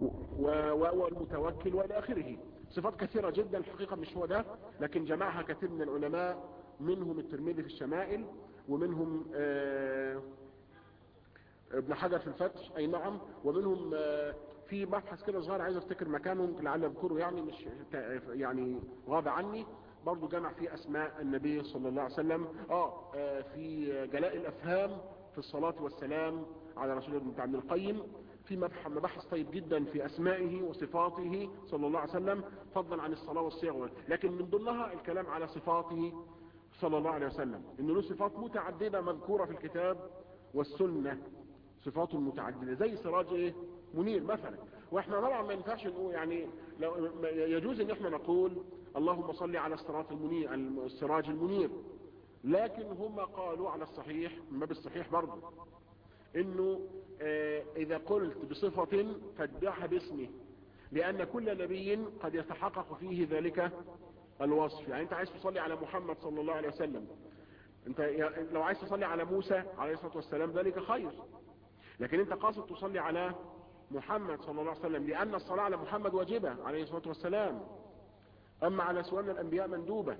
والمتوكل والى اخره صفات كثيرة جدا الحقيقة مش هو ده لكن جمعها كثير من العلماء منهم الترمذي في الشمائل ومنهم آه ابن حجر في الفتح اي نعم ومنهم آه في مبحث كده صغير عايز افتكر مكانه لعل اذكره يعني مش يعني غاب عني برضو جمع فيه اسماء النبي صلى الله عليه وسلم اه, آه في جلاء الافهام في الصلاة والسلام على رسول الله ابن القيم في مبحث طيب جدا في اسمائه وصفاته صلى الله عليه وسلم فضلا عن الصلاة والصيغ لكن من ضمنها الكلام على صفاته صلى الله عليه وسلم انه له صفات متعددة مذكورة في الكتاب والسنة صفات متعددة زي سراج ايه منير مثلا واحنا طبعا ما ينفعش نقول يعني لو يجوز ان احنا نقول اللهم صل على الصراط المنير السراج المنير لكن هم قالوا على الصحيح من باب الصحيح برضه انه اه اذا قلت بصفة فادعها باسمه لان كل نبي قد يتحقق فيه ذلك الوصف يعني انت عايز تصلي على محمد صلى الله عليه وسلم انت لو عايز تصلي على موسى عليه الصلاة والسلام ذلك خير لكن انت قاصد تصلي على محمد صلى الله عليه وسلم لان الصلاة على محمد واجبة عليه الصلاة والسلام اما على سؤال الانبياء مندوبة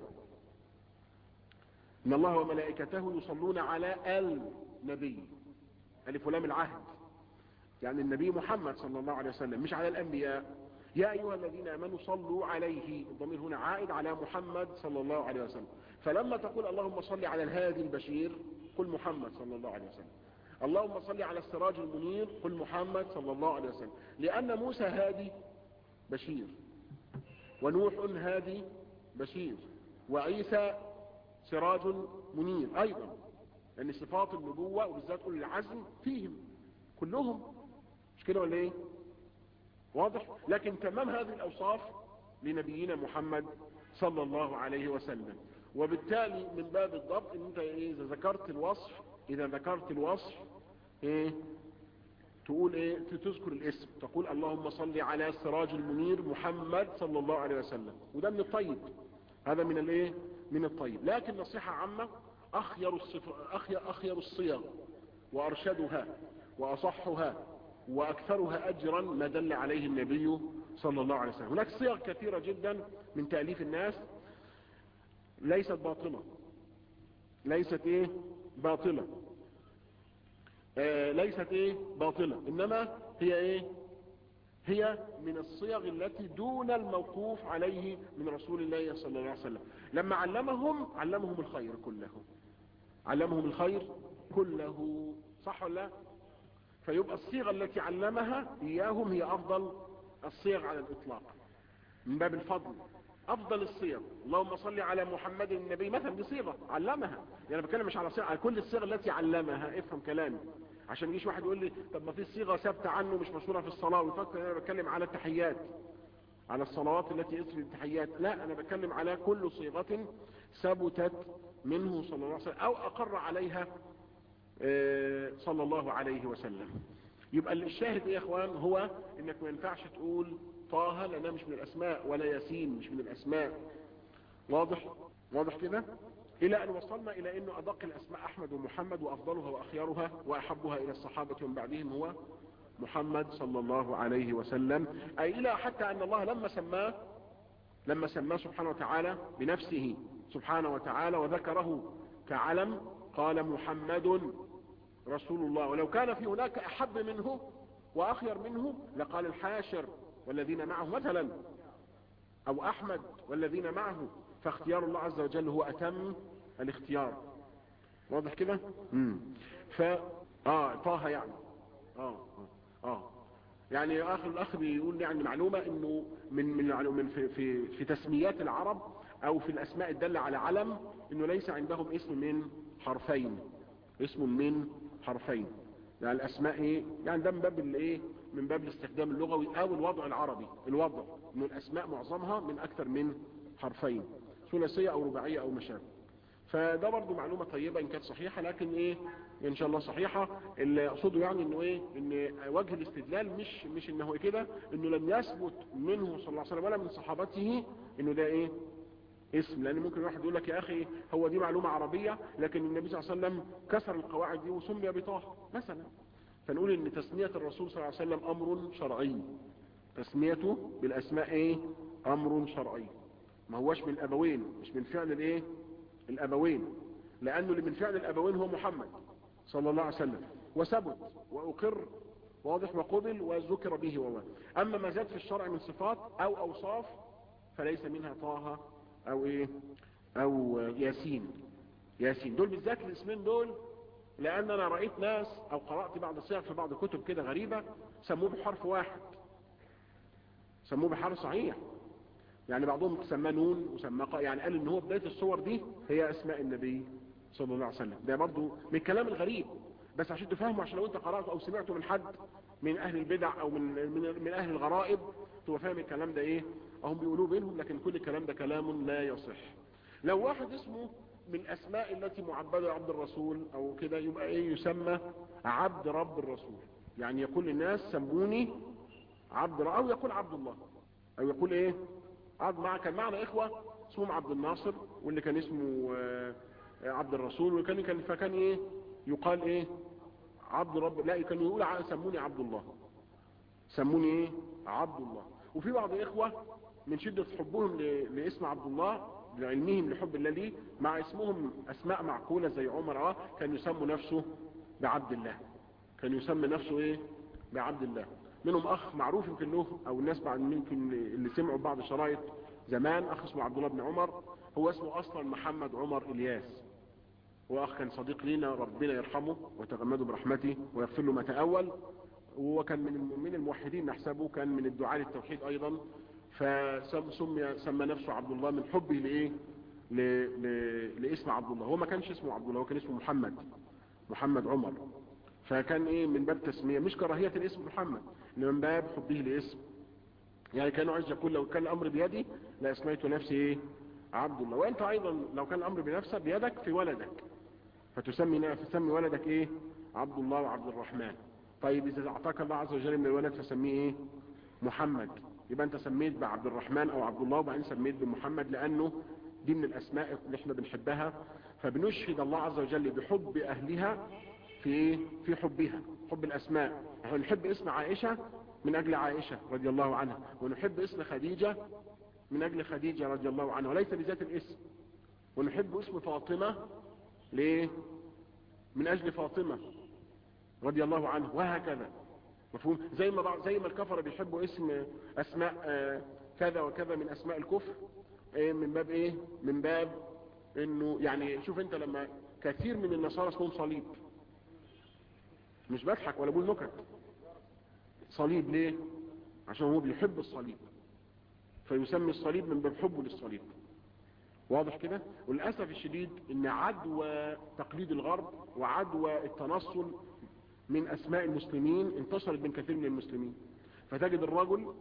ان الله وملائكته يصلون على النبي الف ولام العهد يعني النبي محمد صلى الله عليه وسلم مش على الانبياء يا ايها الذين امنوا صلوا عليه الضمير هنا عائد على محمد صلى الله عليه وسلم فلما تقول اللهم صل على الهادي البشير قل محمد صلى الله عليه وسلم اللهم صل على السراج المنير قل محمد صلى الله عليه وسلم لان موسى هادي بشير ونوح هادي بشير وعيسى سراج منير ايضا لان يعني صفات النبوة وبالذات اولي العزم فيهم كلهم مش كده ولا ايه واضح لكن تمام هذه الاوصاف لنبينا محمد صلى الله عليه وسلم وبالتالي من باب الضبط ان انت ايه اذا ذكرت الوصف اذا ذكرت الوصف ايه تقول ايه تذكر الاسم تقول اللهم صل على السراج المنير محمد صلى الله عليه وسلم وده من الطيب هذا من الايه من الطيب لكن نصيحة عامة اخير الصف... اخير, أخير الصيغ وارشدها واصحها واكثرها اجرا ما دل عليه النبي صلى الله عليه وسلم هناك صيغ كثيرة جدا من تأليف الناس ليست باطلة ليست ايه باطلة آه ليست ايه باطلة انما هي ايه هي من الصيغ التي دون الموقوف عليه من رسول الله صلى الله عليه وسلم لما علمهم علمهم الخير كله علمهم الخير كله صح ولا لا فيبقى الصيغة التي علمها اياهم هي افضل الصيغ على الاطلاق من باب الفضل افضل الصيغ اللهم صل على محمد النبي مثلا دي صيغه علمها يعني انا بتكلم مش على صيغه على كل الصيغ التي علمها افهم كلامي عشان يجيش واحد يقول لي طب ما في صيغه ثابته عنه مش مشهوره في الصلاه ويفكر ان انا بتكلم على التحيات على الصلوات التي اسم التحيات لا انا بتكلم على كل صيغه ثبتت منه صلى الله عليه وسلم او اقر عليها صلى الله عليه وسلم يبقى الشاهد ايه يا اخوان هو انك ما ينفعش تقول طه لانها مش من الاسماء ولا ياسين مش من الاسماء واضح واضح كده الى ان وصلنا الى انه ادق الاسماء احمد ومحمد وافضلها واخيرها واحبها الى الصحابة من بعدهم هو محمد صلى الله عليه وسلم اي الى حتى ان الله لما سماه لما سماه سبحانه وتعالى بنفسه سبحانه وتعالى وذكره كعلم قال محمد رسول الله ولو كان في هناك احب منه واخير منه لقال الحاشر والذين معه مثلا او احمد والذين معه فاختيار الله عز وجل هو اتم الاختيار واضح كده امم ف اه طه يعني اه اه, آه. يعني اخر الاخ بيقول يعني معلومة انه من من من في في, في تسميات العرب او في الاسماء الدالة على علم انه ليس عندهم اسم من حرفين اسم من حرفين يعني الاسماء ايه يعني ده من باب الايه من باب الاستخدام اللغوي او الوضع العربي الوضع انه الاسماء معظمها من اكثر من حرفين ثلاثية او رباعية او مشابه فده برضو معلومة طيبة ان كانت صحيحة لكن ايه ان شاء الله صحيحة اللي اقصده يعني انه ايه ان وجه الاستدلال مش مش انه كده انه لم يثبت منه صلى الله عليه وسلم ولا من صحابته انه ده ايه اسم لان ممكن واحد يقول لك يا اخي هو دي معلومة عربية لكن النبي صلى الله عليه وسلم كسر القواعد دي وسمي بطه مثلا فنقول ان تسمية الرسول صلى الله عليه وسلم امر شرعي تسميته بالاسماء ايه امر شرعي ما هوش من الابوين مش من فعل الايه الابوين لانه اللي من فعل الابوين هو محمد صلى الله عليه وسلم وثبت واقر واضح وقبل وذكر به وما اما ما زاد في الشرع من صفات او اوصاف فليس منها طه او ايه او ياسين ياسين دول بالذات الاسمين دول لان انا رأيت ناس او قرأت بعض الصيغ في بعض الكتب كده غريبة سموه بحرف واحد سموه بحرف صحيح يعني بعضهم سماه نون وسماه قا يعني قال ان هو بداية الصور دي هي اسماء النبي صلى الله عليه وسلم ده برضو من الكلام الغريب بس عشان تفهموا عشان لو انت قرأت او سمعته من حد من اهل البدع او من من, من اهل الغرائب تبقى فاهم الكلام ده ايه هم بيقولوه بينهم لكن كل الكلام ده كلام لا يصح لو واحد اسمه من الاسماء التي معبدة عبد الرسول او كده يبقى ايه يسمى عبد رب الرسول يعني يقول للناس سموني عبد او يقول عبد الله او يقول ايه عبد مع كان معنا اخوة اسمهم عبد الناصر واللي كان اسمه عبد الرسول وكان كان فكان ايه يقال ايه عبد رب لا كانوا يقول سموني عبد الله سموني ايه عبد الله وفي بعض الاخوة من شدة حبهم لاسم عبد الله لعلمهم لحب الله ليه مع اسمهم اسماء معقولة زي عمر اه كان يسموا نفسه بعبد الله كان يسمي نفسه ايه بعبد الله منهم اخ معروف يمكن له او الناس بعد ممكن اللي سمعوا بعض الشرايط زمان اخ اسمه عبد الله بن عمر هو اسمه اصلا محمد عمر الياس هو اخ كان صديق لينا ربنا يرحمه ويتغمده برحمته ويغفر له ما تأول وهو كان من من الموحدين نحسبه كان من الدعاء للتوحيد ايضا فسمي سمى نفسه عبد الله من حبه لايه ل... ل... لاسم عبد الله هو ما كانش اسمه عبد الله هو كان اسمه محمد محمد عمر فكان ايه من باب تسميه مش كراهيه الاسم محمد من باب حبه لاسم يعني كانوا عايز يقول لو كان الامر بيدي لاسميت نفسي ايه عبد الله وانت ايضا لو كان الامر بنفسك بيدك في ولدك فتسمي تسمي ولدك ايه عبد الله وعبد الرحمن طيب اذا اعطاك الله عز وجل من الولد فسميه ايه محمد يبقى انت سميت بعبد الرحمن او عبد الله وبعدين سميت بمحمد لانه دي من الاسماء اللي احنا بنحبها فبنشهد الله عز وجل بحب اهلها في ايه في حبها حب الاسماء احنا نحب اسم عائشة من اجل عائشة رضي الله عنها ونحب اسم خديجة من اجل خديجة رضي الله عنها وليس لذات الاسم ونحب اسم فاطمة ليه من اجل فاطمة رضي الله عنه وهكذا مفهوم زي ما بعض زي ما الكفر بيحبوا اسم اسماء آه كذا وكذا من اسماء الكفر ايه من باب ايه من باب انه يعني شوف انت لما كثير من النصارى اسمهم صليب مش بضحك ولا بقول نكت صليب ليه عشان هو بيحب الصليب فيسمي الصليب من باب حبه للصليب واضح كده وللاسف الشديد ان عدوى تقليد الغرب وعدوى التنصل من اسماء المسلمين انتشرت بين كثير من المسلمين فتجد الرجل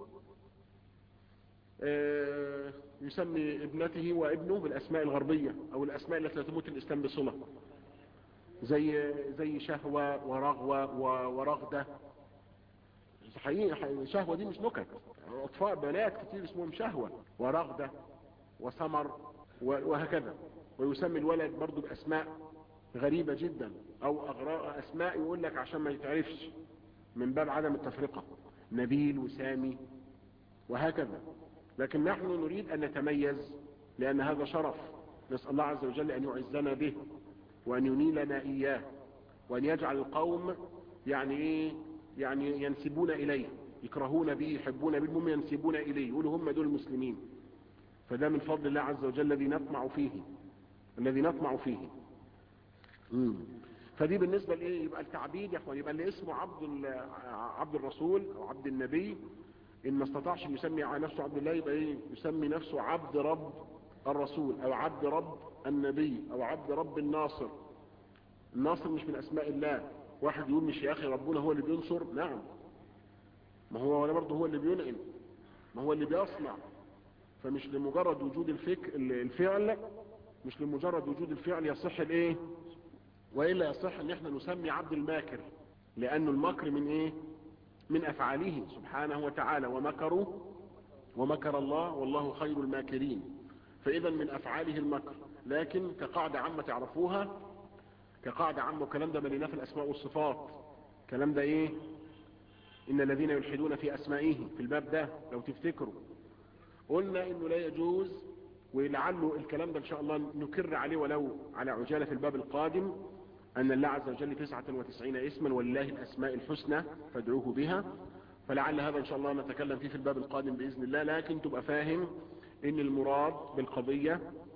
يسمي ابنته وابنه بالاسماء الغربية او الاسماء التي لا تموت الاسلام بصلة زي زي شهوة ورغوة ورغدة حقيقي شهوة دي مش نكت اطفال بنات كتير اسمهم شهوة ورغدة وسمر وهكذا ويسمي الولد برضو باسماء غريبة جدا او اغراء اسماء يقول لك عشان ما يتعرفش من باب عدم التفرقة نبيل وسامي وهكذا لكن نحن نريد ان نتميز لان هذا شرف نسأل الله عز وجل ان يعزنا به وان ينيلنا اياه وان يجعل القوم يعني ايه يعني ينسبون اليه يكرهون به يحبون به المهم ينسبون اليه يقولوا هم دول المسلمين فده من فضل الله عز وجل الذي نطمع فيه الذي نطمع فيه مم. فدي بالنسبة لايه يبقى التعبيد يا اخوان يبقى اللي اسمه عبد عبد الرسول او عبد النبي ان ما استطاعش يسمي نفسه عبد الله يبقى ايه يسمي نفسه عبد رب الرسول او عبد رب النبي او عبد رب الناصر الناصر مش من اسماء الله واحد يقول مش يا اخي ربنا هو اللي بينصر نعم ما هو ولا برضه هو اللي بينعم ما هو اللي بيصنع فمش لمجرد وجود الفك الفعل مش لمجرد وجود الفعل يصح الايه وإلا يصح ان احنا نسمي عبد الماكر لأنه المكر من ايه من افعاله سبحانه وتعالى ومكروا ومكر الله والله خير الماكرين فاذا من افعاله المكر لكن كقاعدة عامة تعرفوها كقاعدة عامة وكلام ده مليناه في الاسماء والصفات كلام ده ايه إن الذين يلحدون في أسمائه في الباب ده لو تفتكروا قلنا إنه لا يجوز ولعله الكلام ده إن شاء الله نكر عليه ولو على عجالة في الباب القادم أن الله عز وجل 99 اسما ولله الأسماء الحسنى فادعوه بها فلعل هذا إن شاء الله نتكلم فيه في الباب القادم بإذن الله لكن تبقى فاهم إن المراد بالقضية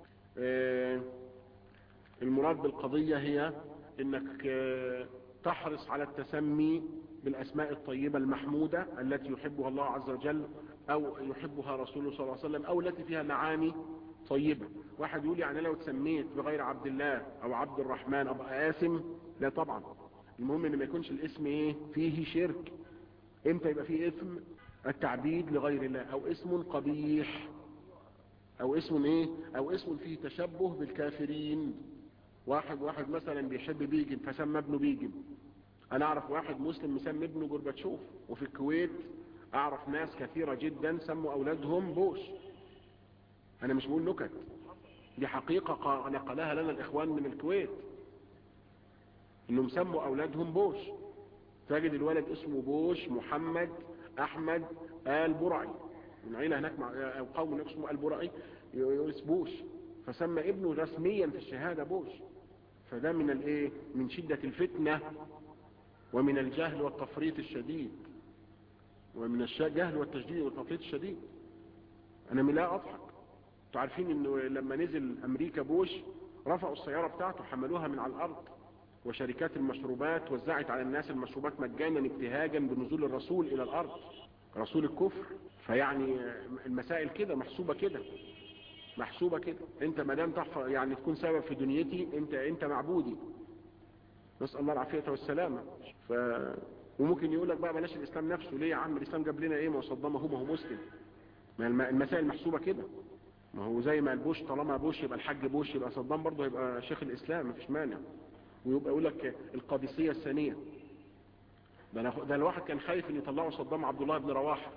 المراد بالقضية هي إنك تحرص على التسمي بالأسماء الطيبة المحمودة التي يحبها الله عز وجل أو يحبها رسوله صلى الله عليه وسلم أو التي فيها معاني طيبة واحد يقول يعني لو تسميت بغير عبد الله أو عبد الرحمن أبقى آثم لا طبعا المهم ان ما يكونش الاسم ايه فيه شرك امتى يبقى فيه اسم التعبيد لغير الله او اسم قبيح او اسم ايه او اسم فيه تشبه بالكافرين واحد واحد مثلا بيحب بيجن فسمى ابنه بيجن انا اعرف واحد مسلم مسمي ابنه جورباتشوف وفي الكويت اعرف ناس كثيرة جدا سموا اولادهم بوش انا مش بقول نكت دي حقيقة نقلها لنا الاخوان من الكويت انهم سموا اولادهم بوش تجد الولد اسمه بوش محمد احمد آل برعي من عيلة هناك مع او قوم هناك اسمه آل برعي يقول بوش فسمى ابنه رسميا في الشهادة بوش فده من الايه من شدة الفتنة ومن الجهل والتفريط الشديد ومن الجهل والتشديد والتفريط الشديد انا من لا اضحك انتوا عارفين انه لما نزل امريكا بوش رفعوا السيارة بتاعته حملوها من على الارض وشركات المشروبات وزعت على الناس المشروبات مجانا ابتهاجا بنزول الرسول الى الارض رسول الكفر فيعني المسائل كده محسوبة كده محسوبة كده انت ما دام تحفظ يعني تكون سبب في دنيتي انت انت معبودي نسأل الله العافية والسلامة ف... وممكن يقول لك بقى بلاش الاسلام نفسه ليه يا عم الاسلام جاب لنا ايه ما صدام هو ما هو مسلم ما المسائل محسوبة كده ما هو زي ما البوش طالما بوش يبقى الحاج بوش يبقى صدام برضه يبقى شيخ الاسلام مفيش مانع ويبقى يقول لك القادسية الثانية ده, ده الواحد كان خايف ان يطلعوا صدام عبد الله بن رواحه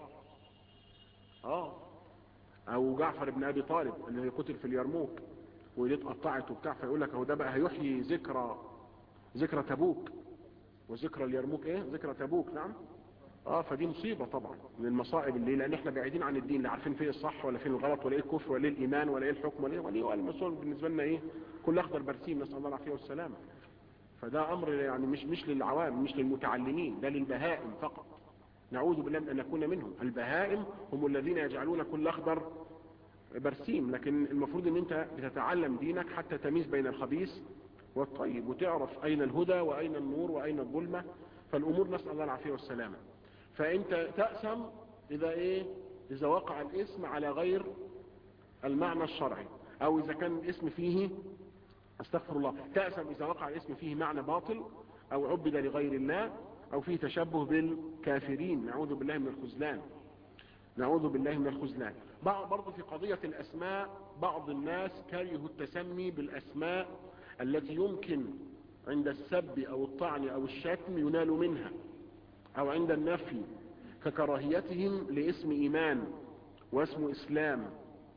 اه او جعفر بن ابي طالب اللي قتل في اليرموك وايديه اتقطعت وبتاع فيقول لك اهو ده بقى هيحيي ذكرى ذكرى تبوك وذكرى اليرموك ايه ذكرى تبوك نعم اه فدي مصيبة طبعا من المصائب اللي لان احنا بعيدين عن الدين لا عارفين فين الصح ولا فين الغلط ولا ايه الكفر ولا ايه الايمان ولا ايه الحكم ولا ايه ولا ايه المسؤول بالنسبة لنا ايه كل اخضر برسيم نسأل الله العافية والسلامة فده امر يعني مش مش للعوام مش للمتعلمين ده للبهائم فقط نعوذ بالله من ان نكون منهم البهائم هم الذين يجعلون كل اخضر برسيم لكن المفروض ان انت بتتعلم دينك حتى تميز بين الخبيث والطيب وتعرف اين الهدى واين النور واين الظلمة فالامور نسأل الله العافية والسلامة فانت تأسم اذا ايه اذا وقع الاسم على غير المعنى الشرعي او اذا كان الاسم فيه استغفر الله تأسم اذا وقع الاسم فيه معنى باطل او عبد لغير الله او فيه تشبه بالكافرين نعوذ بالله من الخزلان نعوذ بالله من الخزلان برضو في قضية الاسماء بعض الناس كرهوا التسمي بالاسماء التي يمكن عند السب او الطعن او الشتم ينال منها او عند النفي ككراهيتهم لاسم ايمان واسم اسلام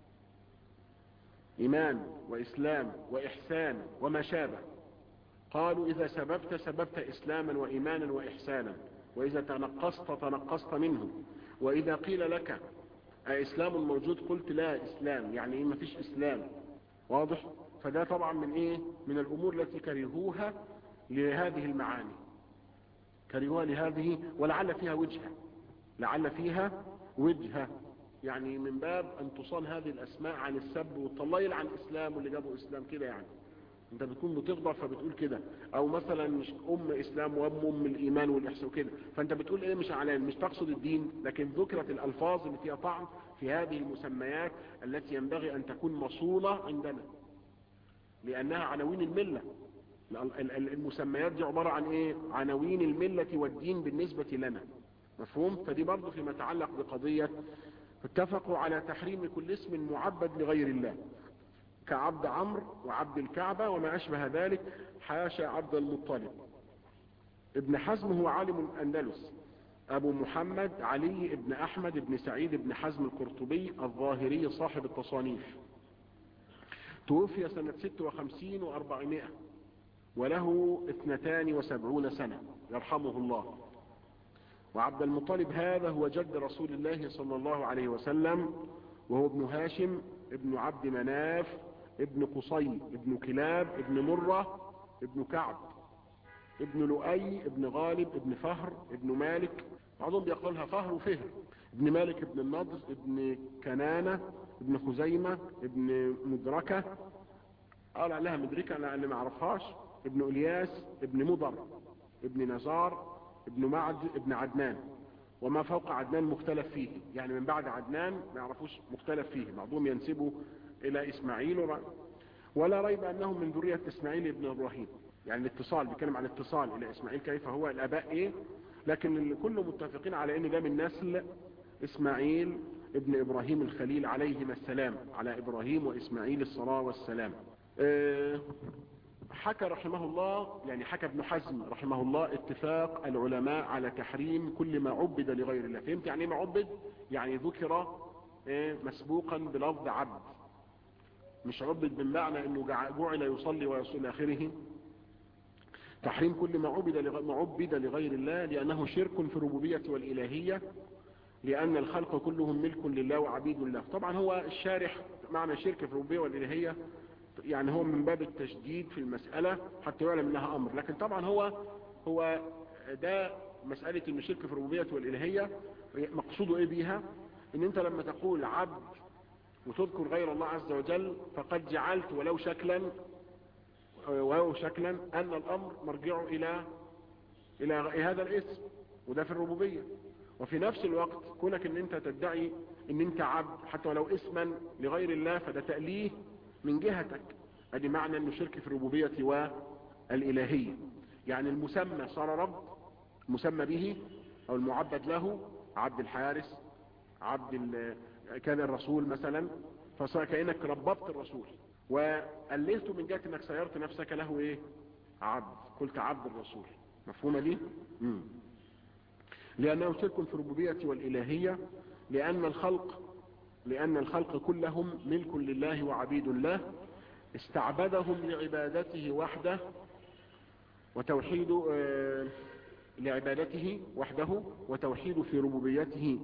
ايمان واسلام واحسان وما شابه قالوا اذا سببت سببت اسلاما وايمانا واحسانا واذا تنقصت تنقصت منه واذا قيل لك اسلام موجود قلت لا اسلام يعني ايه مفيش اسلام واضح فده طبعا من ايه من الامور التي كرهوها لهذه المعاني كرهوها لهذه ولعل فيها وجهة لعل فيها وجهة يعني من باب ان تصان هذه الاسماء عن السب والطليل عن اسلام واللي جابوا اسلام كده يعني انت بتكون بتغضب فبتقول كده او مثلا مش ام اسلام وام ام الايمان والاحسان وكده فانت بتقول ايه مش علان مش تقصد الدين لكن ذكرت الالفاظ اللي فيها طعن في هذه المسميات التي ينبغي ان تكون مصولة عندنا لانها عناوين الملة المسميات دي عبارة عن ايه عناوين الملة والدين بالنسبة لنا مفهوم فدي برضو فيما يتعلق بقضية اتفقوا على تحريم كل اسم معبد لغير الله كعبد عمرو وعبد الكعبة وما أشبه ذلك حاشا عبد المطلب ابن حزم هو عالم الأندلس أبو محمد علي ابن أحمد ابن سعيد ابن حزم القرطبي الظاهري صاحب التصانيف توفي سنة 56 و400 وله 72 سنة يرحمه الله وعبد المطلب هذا هو جد رسول الله صلى الله عليه وسلم وهو ابن هاشم ابن عبد مناف ابن قصي ابن كلاب ابن مرة ابن كعب ابن لؤي ابن غالب ابن فهر ابن مالك بعضهم بيقولها فهر وفهر ابن مالك ابن النضر ابن كنانة ابن خزيمة ابن مدركة قال عليها مدركة لأني ما اعرفهاش ابن الياس ابن مضر ابن نزار ابن معد ابن عدنان وما فوق عدنان مختلف فيه يعني من بعد عدنان ما يعرفوش مختلف فيه بعضهم ينسبوا الى اسماعيل ولا ريب انهم من ذرية اسماعيل ابن ابراهيم يعني الاتصال بيتكلم عن الاتصال الى اسماعيل كيف هو الاباء ايه لكن الكل متفقين على ان ده من نسل اسماعيل ابن ابراهيم الخليل عليهما السلام على ابراهيم واسماعيل الصلاة والسلام أه حكى رحمه الله يعني حكى ابن حزم رحمه الله اتفاق العلماء على تحريم كل ما عبد لغير الله فهمت يعني ما عبد يعني ذكر ايه مسبوقا بلفظ عبد مش عبد بمعنى انه جعل يصلي ويصلي الى اخره تحريم كل ما عبد ما عبد لغير الله لانه شرك في الربوبيه والالهيه لان الخلق كلهم ملك لله وعبيد له طبعا هو الشارح معنى شرك في الربوبيه والالهيه يعني هو من باب التشديد في المسألة حتى يعلم انها امر لكن طبعا هو هو ده مسألة ان الشرك في الربوبية والالهية مقصوده ايه بيها ان انت لما تقول عبد وتذكر غير الله عز وجل فقد جعلت ولو شكلا ولو شكلا ان الامر مرجعه الى الى هذا الاسم وده في الربوبية وفي نفس الوقت كونك ان انت تدعي ان انت عبد حتى ولو اسما لغير الله فده تأليه من جهتك ادي معنى انه شرك في الربوبية والالهية يعني المسمى صار رب المسمى به او المعبد له عبد الحارس عبد كان الرسول مثلا فصار كأنك رببت الرسول وقللته من جهة انك سيرت نفسك له ايه عبد قلت عبد الرسول مفهومة دي مم. لانه شرك في الربوبية والالهية لان الخلق لأن الخلق كلهم ملك لله وعبيد له استعبدهم لعبادته وحده وتوحيد آه لعبادته وحده وتوحيد في ربوبيته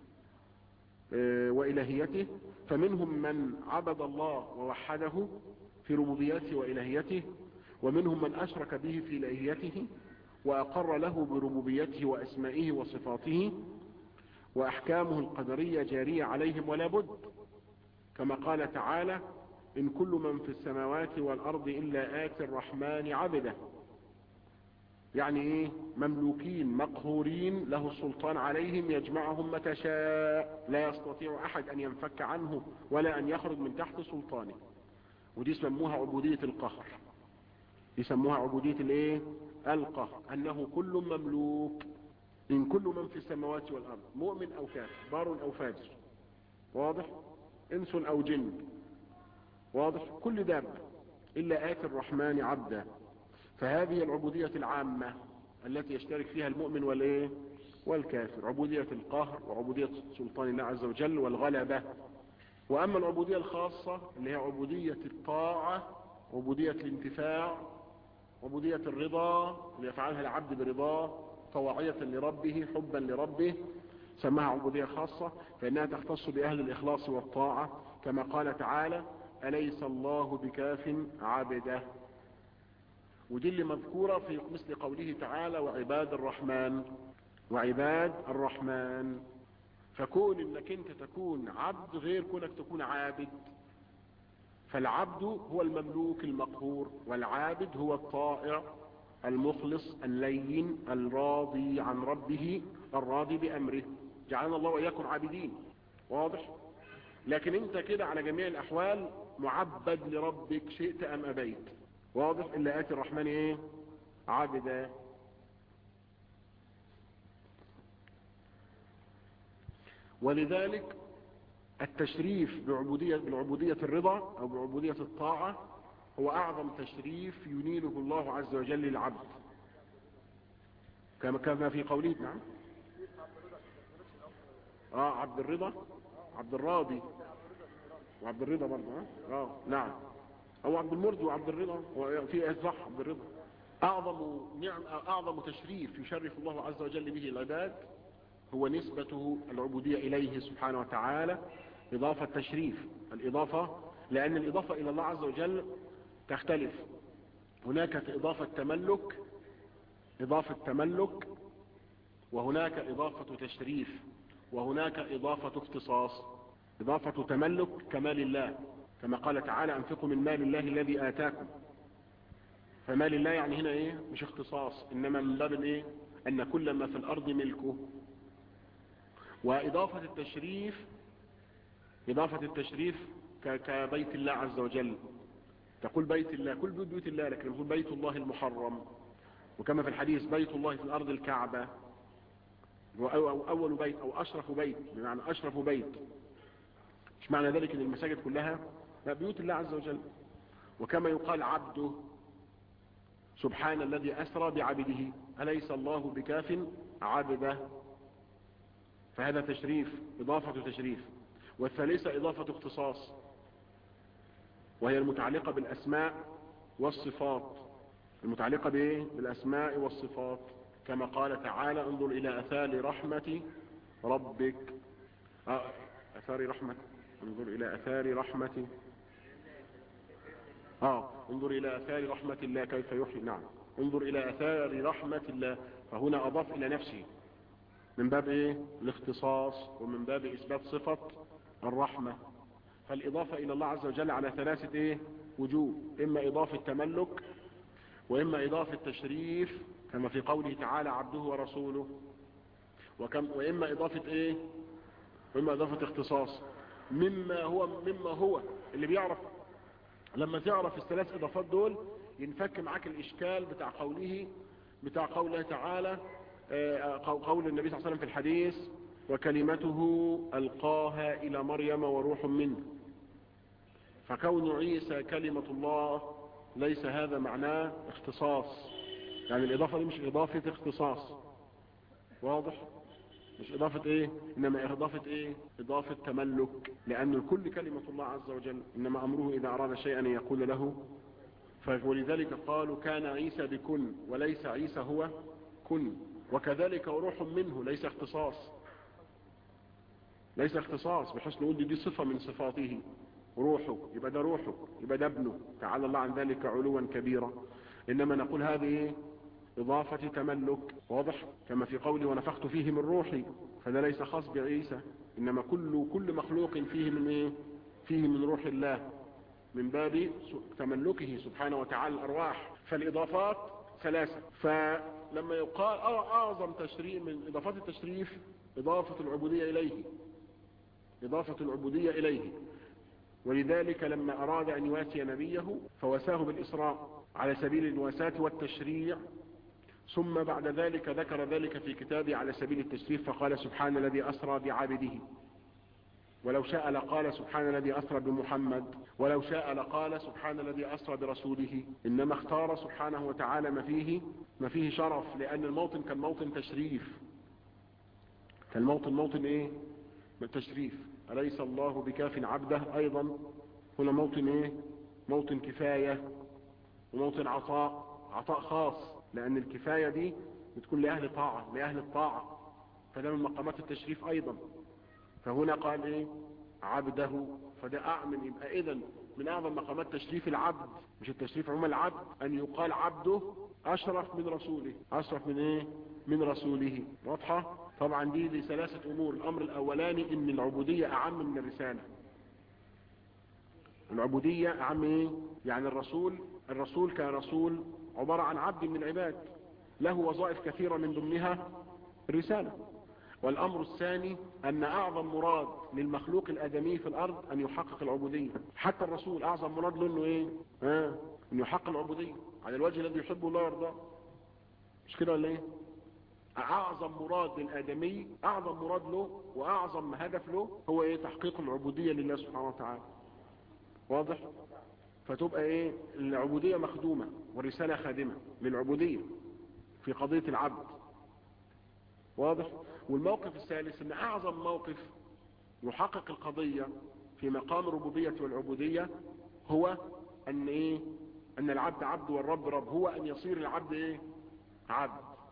آه وإلهيته فمنهم من عبد الله ووحده في ربوبيته وإلهيته ومنهم من أشرك به في إلهيته وأقر له بربوبيته وأسمائه وصفاته وأحكامه القدرية جارية عليهم ولا بد كما قال تعالى إن كل من في السماوات والأرض إلا آتي الرحمن عبده يعني إيه مملوكين مقهورين له السلطان عليهم يجمعهم متى شاء لا يستطيع أحد أن ينفك عنه ولا أن يخرج من تحت سلطانه ودي سموها عبودية القهر يسموها عبودية الايه القهر انه كل مملوك من كل من في السماوات والارض مؤمن او كافر بار او فاجر واضح انس او جن واضح كل دابة الا اتي الرحمن عبدا فهذه العبودية العامة التي يشترك فيها المؤمن والايه والكافر عبودية القهر وعبودية سلطان الله عز وجل والغلبة واما العبودية الخاصة اللي هي عبودية الطاعة عبودية الانتفاع عبودية الرضا اللي يفعلها العبد برضاه طواعية لربه حبا لربه سماها عبودية خاصة فإنها تختص بأهل الإخلاص والطاعة كما قال تعالى أليس الله بكاف عبده ودي اللي مذكورة في مثل قوله تعالى وعباد الرحمن وعباد الرحمن فكون انك انت تكون عبد غير كونك تكون عابد فالعبد هو المملوك المقهور والعابد هو الطائع المخلص اللين الراضي عن ربه الراضي بأمره جعلنا الله وإياكم عابدين واضح لكن انت كده على جميع الأحوال معبد لربك شئت أم أبيت واضح إلا آتي الرحمن إيه عابدا ولذلك التشريف بعبودية, بعبودية الرضا أو بعبودية الطاعة هو أعظم تشريف ينيله الله عز وجل للعبد كما كما في قوله نعم اه عبد الرضا عبد الراضي وعبد الرضا برضه اه اه نعم او عبد المرضي وعبد الرضا في صح عبد الرضا اعظم نعم اعظم تشريف يشرف الله عز وجل به العباد هو نسبته العبودية إليه سبحانه وتعالى إضافة تشريف الإضافة لأن الإضافة إلى الله عز وجل تختلف هناك في إضافة تملك إضافة تملك وهناك إضافة تشريف وهناك إضافة اختصاص إضافة تملك كمال الله كما قال تعالى أنفقوا من مال الله الذي آتاكم فمال الله يعني هنا إيه مش اختصاص إنما من باب إيه أن كل ما في الأرض ملكه وإضافة التشريف إضافة التشريف كبيت الله عز وجل تقول بيت الله كل بيوت بيوت الله لكن يقول بيت الله المحرم وكما في الحديث بيت الله في الأرض الكعبة أو أول بيت أو أشرف بيت بمعنى أشرف بيت مش معنى ذلك أن المساجد كلها لا بيوت الله عز وجل وكما يقال عبده سبحان الذي أسرى بعبده أليس الله بكاف عبده فهذا تشريف إضافة تشريف والثالثة إضافة اختصاص وهي المتعلقة بالأسماء والصفات المتعلقة بإيه؟ بالأسماء والصفات كما قال تعالى انظر إلى أثار رحمة ربك آه أثار رحمة انظر إلى أثار رحمة آه انظر إلى أثار رحمة الله كيف يحيي نعم انظر إلى أثار رحمة الله فهنا أضاف إلى نفسه من باب إيه الاختصاص ومن باب إثبات صفة الرحمة فالإضافة إلى الله عز وجل على ثلاثة إيه وجوه إما إضافة تملك وإما إضافة تشريف كما في قوله تعالى عبده ورسوله وكم وإما إضافة إيه وإما إضافة اختصاص مما هو مما هو اللي بيعرف لما تعرف الثلاث إضافات دول ينفك معاك الإشكال بتاع قوله بتاع قوله تعالى قول النبي صلى الله عليه وسلم في الحديث وكلمته ألقاها إلى مريم وروح منه فكون عيسى كلمة الله ليس هذا معناه اختصاص يعني الإضافة دي مش إضافة اختصاص واضح مش إضافة إيه إنما إضافة إيه إضافة تملك لأن الكل كلمة الله عز وجل إنما أمره إذا أراد شيئا أن يقول له ولذلك قالوا كان عيسى بكن وليس عيسى هو كن وكذلك وروح منه ليس اختصاص ليس اختصاص بحيث نقول دي, دي صفة من صفاته روحه يبقى ده روحه يبقى ده ابنه تعالى الله عن ذلك علوا كبيرا إنما نقول هذه إضافة تملك واضح كما في قولي ونفخت فيه من روحي فده ليس خاص بعيسى إنما كل كل مخلوق فيه من إيه فيه من روح الله من باب تملكه سبحانه وتعالى الأرواح فالإضافات ثلاثة فلما يقال أعظم تشريف من إضافات التشريف إضافة العبودية إليه إضافة العبودية إليه ولذلك لما أراد أن يواسي نبيه فوساه بالإسراء على سبيل الواساة والتشريع ثم بعد ذلك ذكر ذلك في كتابه على سبيل التشريف فقال سبحان الذي أسرى بعبده ولو شاء لقال سبحان الذي أسرى بمحمد ولو شاء لقال سبحان الذي أسرى برسوله إنما اختار سبحانه وتعالى ما فيه ما فيه شرف لأن الموطن كان موطن تشريف فالموطن موطن إيه تشريف أليس الله بكاف عبده أيضا هنا موطن إيه موطن كفاية وموطن عطاء عطاء خاص لأن الكفاية دي بتكون لأهل طاعة لأهل الطاعة فده من مقامات التشريف أيضا فهنا قال إيه عبده فده أعمل يبقى إذن من أعظم مقامات تشريف العبد مش التشريف عموما العبد أن يقال عبده أشرف من رسوله أشرف من إيه من رسوله واضحة طبعا دي لثلاثة أمور الأمر الأولاني إن العبودية أعم من الرسالة العبودية أعم إيه يعني الرسول الرسول كرسول عبارة عن عبد من العباد له وظائف كثيرة من ضمنها الرسالة والأمر الثاني أن أعظم مراد للمخلوق الآدمي في الأرض أن يحقق العبودية حتى الرسول أعظم مراد له أنه إيه آه. أن يحقق العبودية على الوجه الذي يحبه الله ويرضاه مش كده ولا إيه أعظم مراد للآدمي أعظم مراد له وأعظم هدف له هو إيه تحقيق العبودية لله سبحانه وتعالى واضح فتبقى إيه العبودية مخدومة والرسالة خادمة للعبودية في قضية العبد واضح والموقف الثالث ان اعظم موقف يحقق القضية في مقام الربوبية والعبودية هو ان ايه ان العبد عبد والرب رب هو ان يصير العبد ايه عبد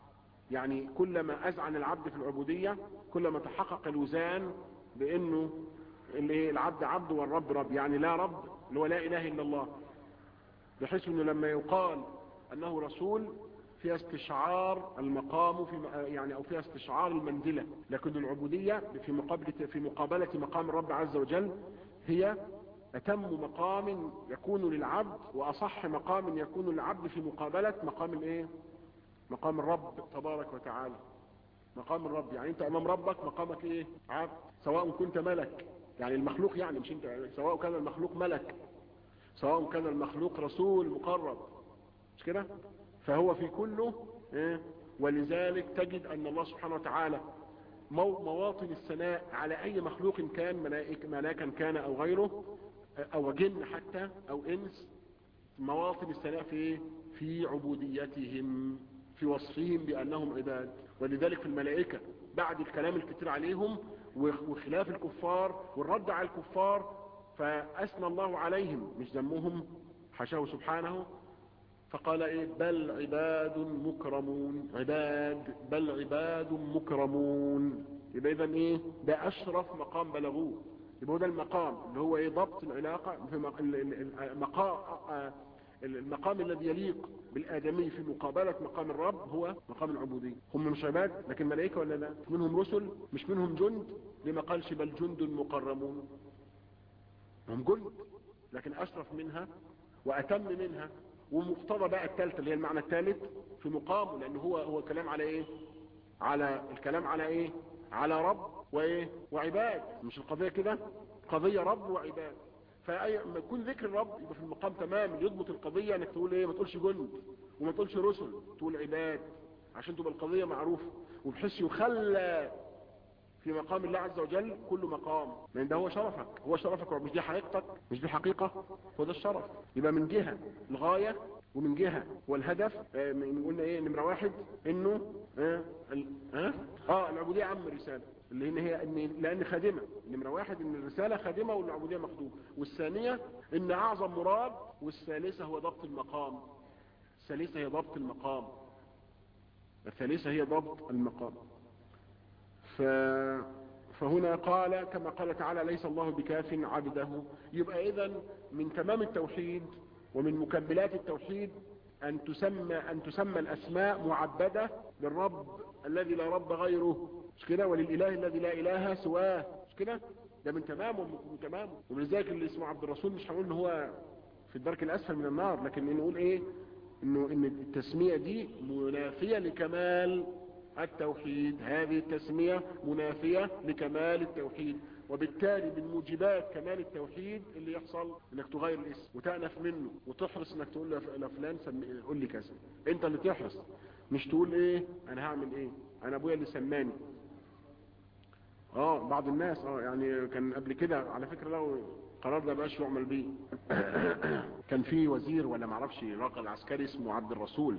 يعني كلما أذعن العبد في العبودية كلما تحقق الوزان بأنه اللي العبد عبد والرب رب يعني لا رب اللي هو لا إله إلا الله بحيث أنه لما يقال أنه رسول فيها استشعار المقام في يعني أو فيها استشعار المنزلة لكن العبودية في مقابلة, في مقابلة مقام الرب عز وجل هي أتم مقام يكون للعبد وأصح مقام يكون للعبد في مقابلة مقام الايه مقام الرب تبارك وتعالى مقام الرب يعني انت امام ربك مقامك ايه عبد سواء كنت ملك يعني المخلوق يعني مش انت سواء كان المخلوق ملك سواء كان المخلوق رسول مقرب مش كده فهو في كله إيه؟ ولذلك تجد ان الله سبحانه وتعالى مواطن الثناء على اي مخلوق كان ملاكا كان او غيره او جن حتى او انس مواطن الثناء في ايه في عبوديتهم في وصفهم بانهم عباد ولذلك في الملائكة بعد الكلام الكتير عليهم وخلاف الكفار والرد على الكفار فأثنى الله عليهم مش ذمهم حشاه سبحانه فقال ايه بل عباد مكرمون عباد بل عباد مكرمون يبقى اذا ايه ده اشرف مقام بلغوه يبقى هو ده المقام اللي هو ايه ضبط العلاقة في مقام المقام الذي يليق بالآدمي في مقابلة مقام الرب هو مقام العبودية هم مش عباد لكن ملائكة ولا لا مش منهم رسل مش منهم جند لما قالش بل جند مقرمون هم جند لكن أشرف منها وأتم منها ومقتضى بقى الثالثة اللي هي المعنى الثالث في مقامه لأنه هو هو كلام على إيه على الكلام على إيه على رب وإيه وعباد مش القضية كده قضية رب وعباد فأي ما يكون ذكر الرب يبقى في المقام تمام يضبط القضية انك تقول ايه ما تقولش جند وما تقولش رسل تقول عباد عشان تبقى القضية معروفة وبحيث يخلى في مقام الله عز وجل كل مقام لان ده هو شرفك هو شرفك مش دي حقيقتك مش دي حقيقة هو ده الشرف يبقى من جهة الغاية ومن جهة والهدف آه قلنا ايه نمرة واحد انه اه, اه, آه العبودية عم الرسالة اللي هي ان لان خادمة نمرة واحد ان الرسالة خادمة والعبودية مخدومة والثانية ان اعظم مراد والثالثة هو ضبط المقام الثالثة هي ضبط المقام الثالثة هي ضبط المقام ف... فهنا قال كما قال تعالى ليس الله بكاف عبده يبقى اذا من تمام التوحيد ومن مكملات التوحيد أن تسمى, أن تسمى الأسماء معبدة للرب الذي لا رب غيره مش كده وللإله الذي لا إله سواه مش كده ده من تمامه من تمامه ولذلك اللي اسمه عبد الرسول مش هنقول ان هو في الدرك الأسفل من النار لكن نقول ايه انه ان التسمية دي منافية لكمال التوحيد هذه التسمية منافية لكمال التوحيد وبالتالي من موجبات كمال التوحيد اللي يحصل انك تغير الاسم وتأنف منه وتحرص انك تقول لفلان قول لي كذا انت اللي تحرص مش تقول ايه انا هعمل ايه انا ابويا اللي سماني اه بعض الناس اه يعني كان قبل كده على فكرة لو قرار ده بقاش يعمل بيه كان في وزير ولا معرفش راقل عسكري اسمه عبد الرسول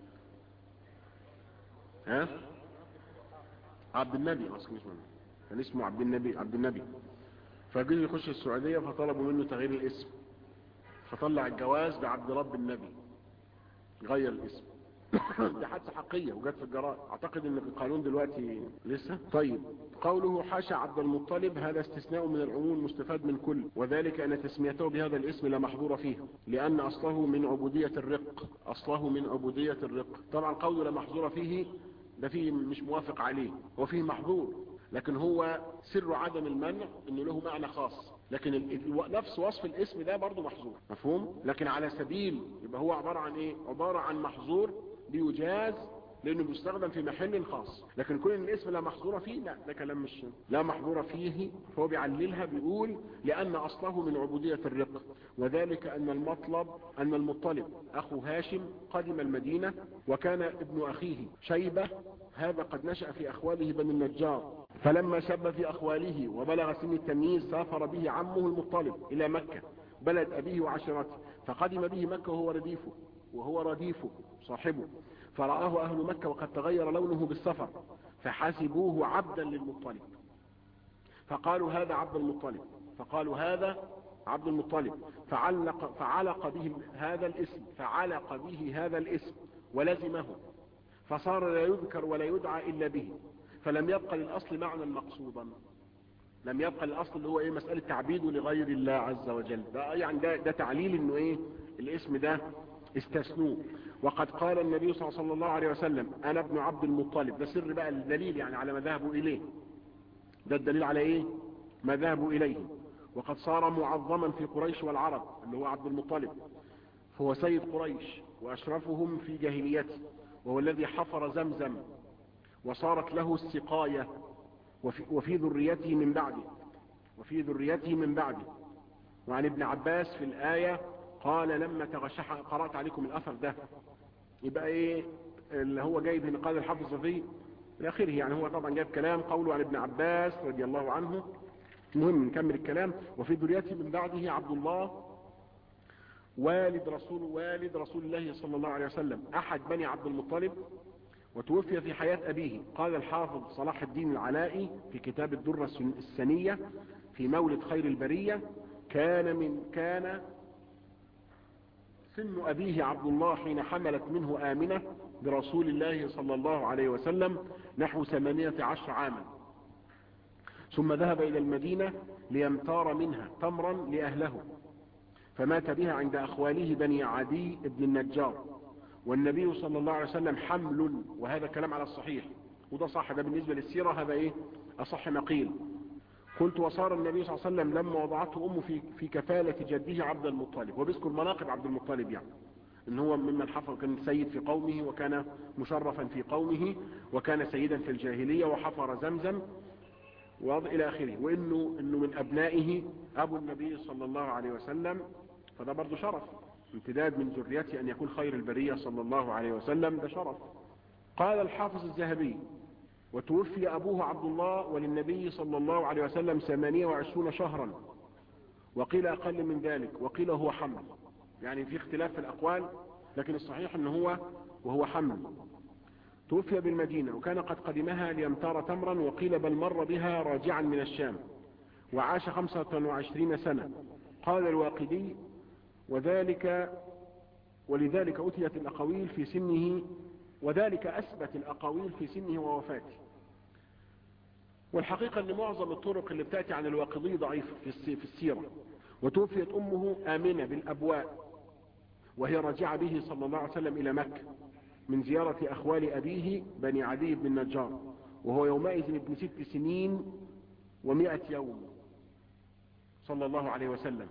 ها عبد النبي اصلا اسمه كان اسمه عبد النبي عبد النبي فجه يخش السعودية فطلبوا منه تغيير الاسم فطلع الجواز بعبد رب النبي غير الاسم دي حادثة حقيقية وجت في الجرائد اعتقد ان في القانون دلوقتي لسه طيب قوله حاشا عبد المطلب هذا استثناء من العموم مستفاد من كل وذلك ان تسميته بهذا الاسم لا محظور فيه لان اصله من عبودية الرق اصله من عبودية الرق طبعا قوله لا محظور فيه ده فيه مش موافق عليه وفيه محظور لكن هو سر عدم المنع انه له معنى خاص لكن نفس وصف الاسم ده برضه محظور مفهوم لكن على سبيل يبقى هو عبارة عن ايه عبارة عن محظور بيجاز لانه بيستخدم في محل خاص لكن كل الاسم لا محظور فيه لا ده كلام مش لا محظور فيه فهو بيعللها بيقول لان اصله من عبودية الرق وذلك ان المطلب ان المطلب اخو هاشم قدم المدينة وكان ابن اخيه شيبة هذا قد نشأ في اخواله بني النجار فلما شب في اخواله وبلغ سن التمييز سافر به عمه المطلب الى مكة بلد ابيه وعشيرته فقدم به مكة وهو رديفه وهو رديفه صاحبه فرآه أهل مكة وقد تغير لونه بالسفر فحسبوه عبدا للمطلب فقالوا هذا عبد المطلب فقالوا هذا عبد المطلب فعلق, فعلق به هذا الاسم فعلق به هذا الاسم ولزمه فصار لا يذكر ولا يدعى إلا به فلم يبقى للأصل معنى مقصودا لم يبقى للأصل اللي هو ايه مسألة تعبيده لغير الله عز وجل ده يعني ده, ده تعليل انه ايه الاسم ده استثنوه وقد قال النبي صلى الله عليه وسلم انا ابن عبد المطلب ده سر بقى الدليل يعني على ما ذهبوا اليه ده الدليل على ايه ما ذهبوا اليه وقد صار معظما في قريش والعرب اللي هو عبد المطلب فهو سيد قريش واشرفهم في جاهليته وهو الذي حفر زمزم وصارت له السقاية وفي, وفي ذريته من بعده وفي ذريته من بعده وعن ابن عباس في الآية قال لما تغشح قرأت عليكم الأثر ده يبقى ايه اللي هو جايب هنا قال الحافظ فيه الى اخره يعني هو طبعا جاب كلام قوله عن ابن عباس رضي الله عنه المهم نكمل الكلام وفي ذريته من بعده عبد الله والد رسول والد رسول الله صلى الله عليه وسلم احد بني عبد المطلب وتوفي في حياة أبيه قال الحافظ صلاح الدين العلائي في كتاب الدرة السنية في مولد خير البرية كان من كان سن أبيه عبد الله حين حملت منه آمنة برسول الله صلى الله عليه وسلم نحو ثمانية عشر عاما ثم ذهب إلى المدينة ليمتار منها تمرا لأهله فمات بها عند أخواله بني عدي بن النجار والنبي صلى الله عليه وسلم حمل وهذا كلام على الصحيح وده صح ده بالنسبة للسيرة هذا ايه اصح ما قيل قلت وصار النبي صلى الله عليه وسلم لما وضعته امه في, في كفالة جده عبد المطلب وبيذكر مناقب عبد المطلب يعني ان هو ممن حفر كان سيد في قومه وكان مشرفا في قومه وكان سيدا في الجاهلية وحفر زمزم الى اخره وانه انه من ابنائه ابو النبي صلى الله عليه وسلم فده برضه شرف امتداد من ذريته أن يكون خير البرية صلى الله عليه وسلم ده شرف قال الحافظ الذهبي وتوفي أبوه عبد الله وللنبي صلى الله عليه وسلم ثمانية وعشرون شهرا وقيل أقل من ذلك وقيل هو حمل يعني في اختلاف في الأقوال لكن الصحيح أنه هو وهو حمل توفي بالمدينة وكان قد قدمها ليمتار تمرا وقيل بل مر بها راجعا من الشام وعاش خمسة وعشرين سنة قال الواقدي وذلك ولذلك أتيت الأقاويل في سنه وذلك أثبت الأقاويل في سنه ووفاته والحقيقة أن معظم الطرق اللي بتأتي عن الواقضي ضعيفة في السيرة وتوفيت أمه آمنة بالأبواء وهي راجعة به صلى الله عليه وسلم إلى مكة من زيارة أخوال أبيه بني عدي بن النجار وهو يومئذ ابن ست سنين ومائة يوم صلى الله عليه وسلم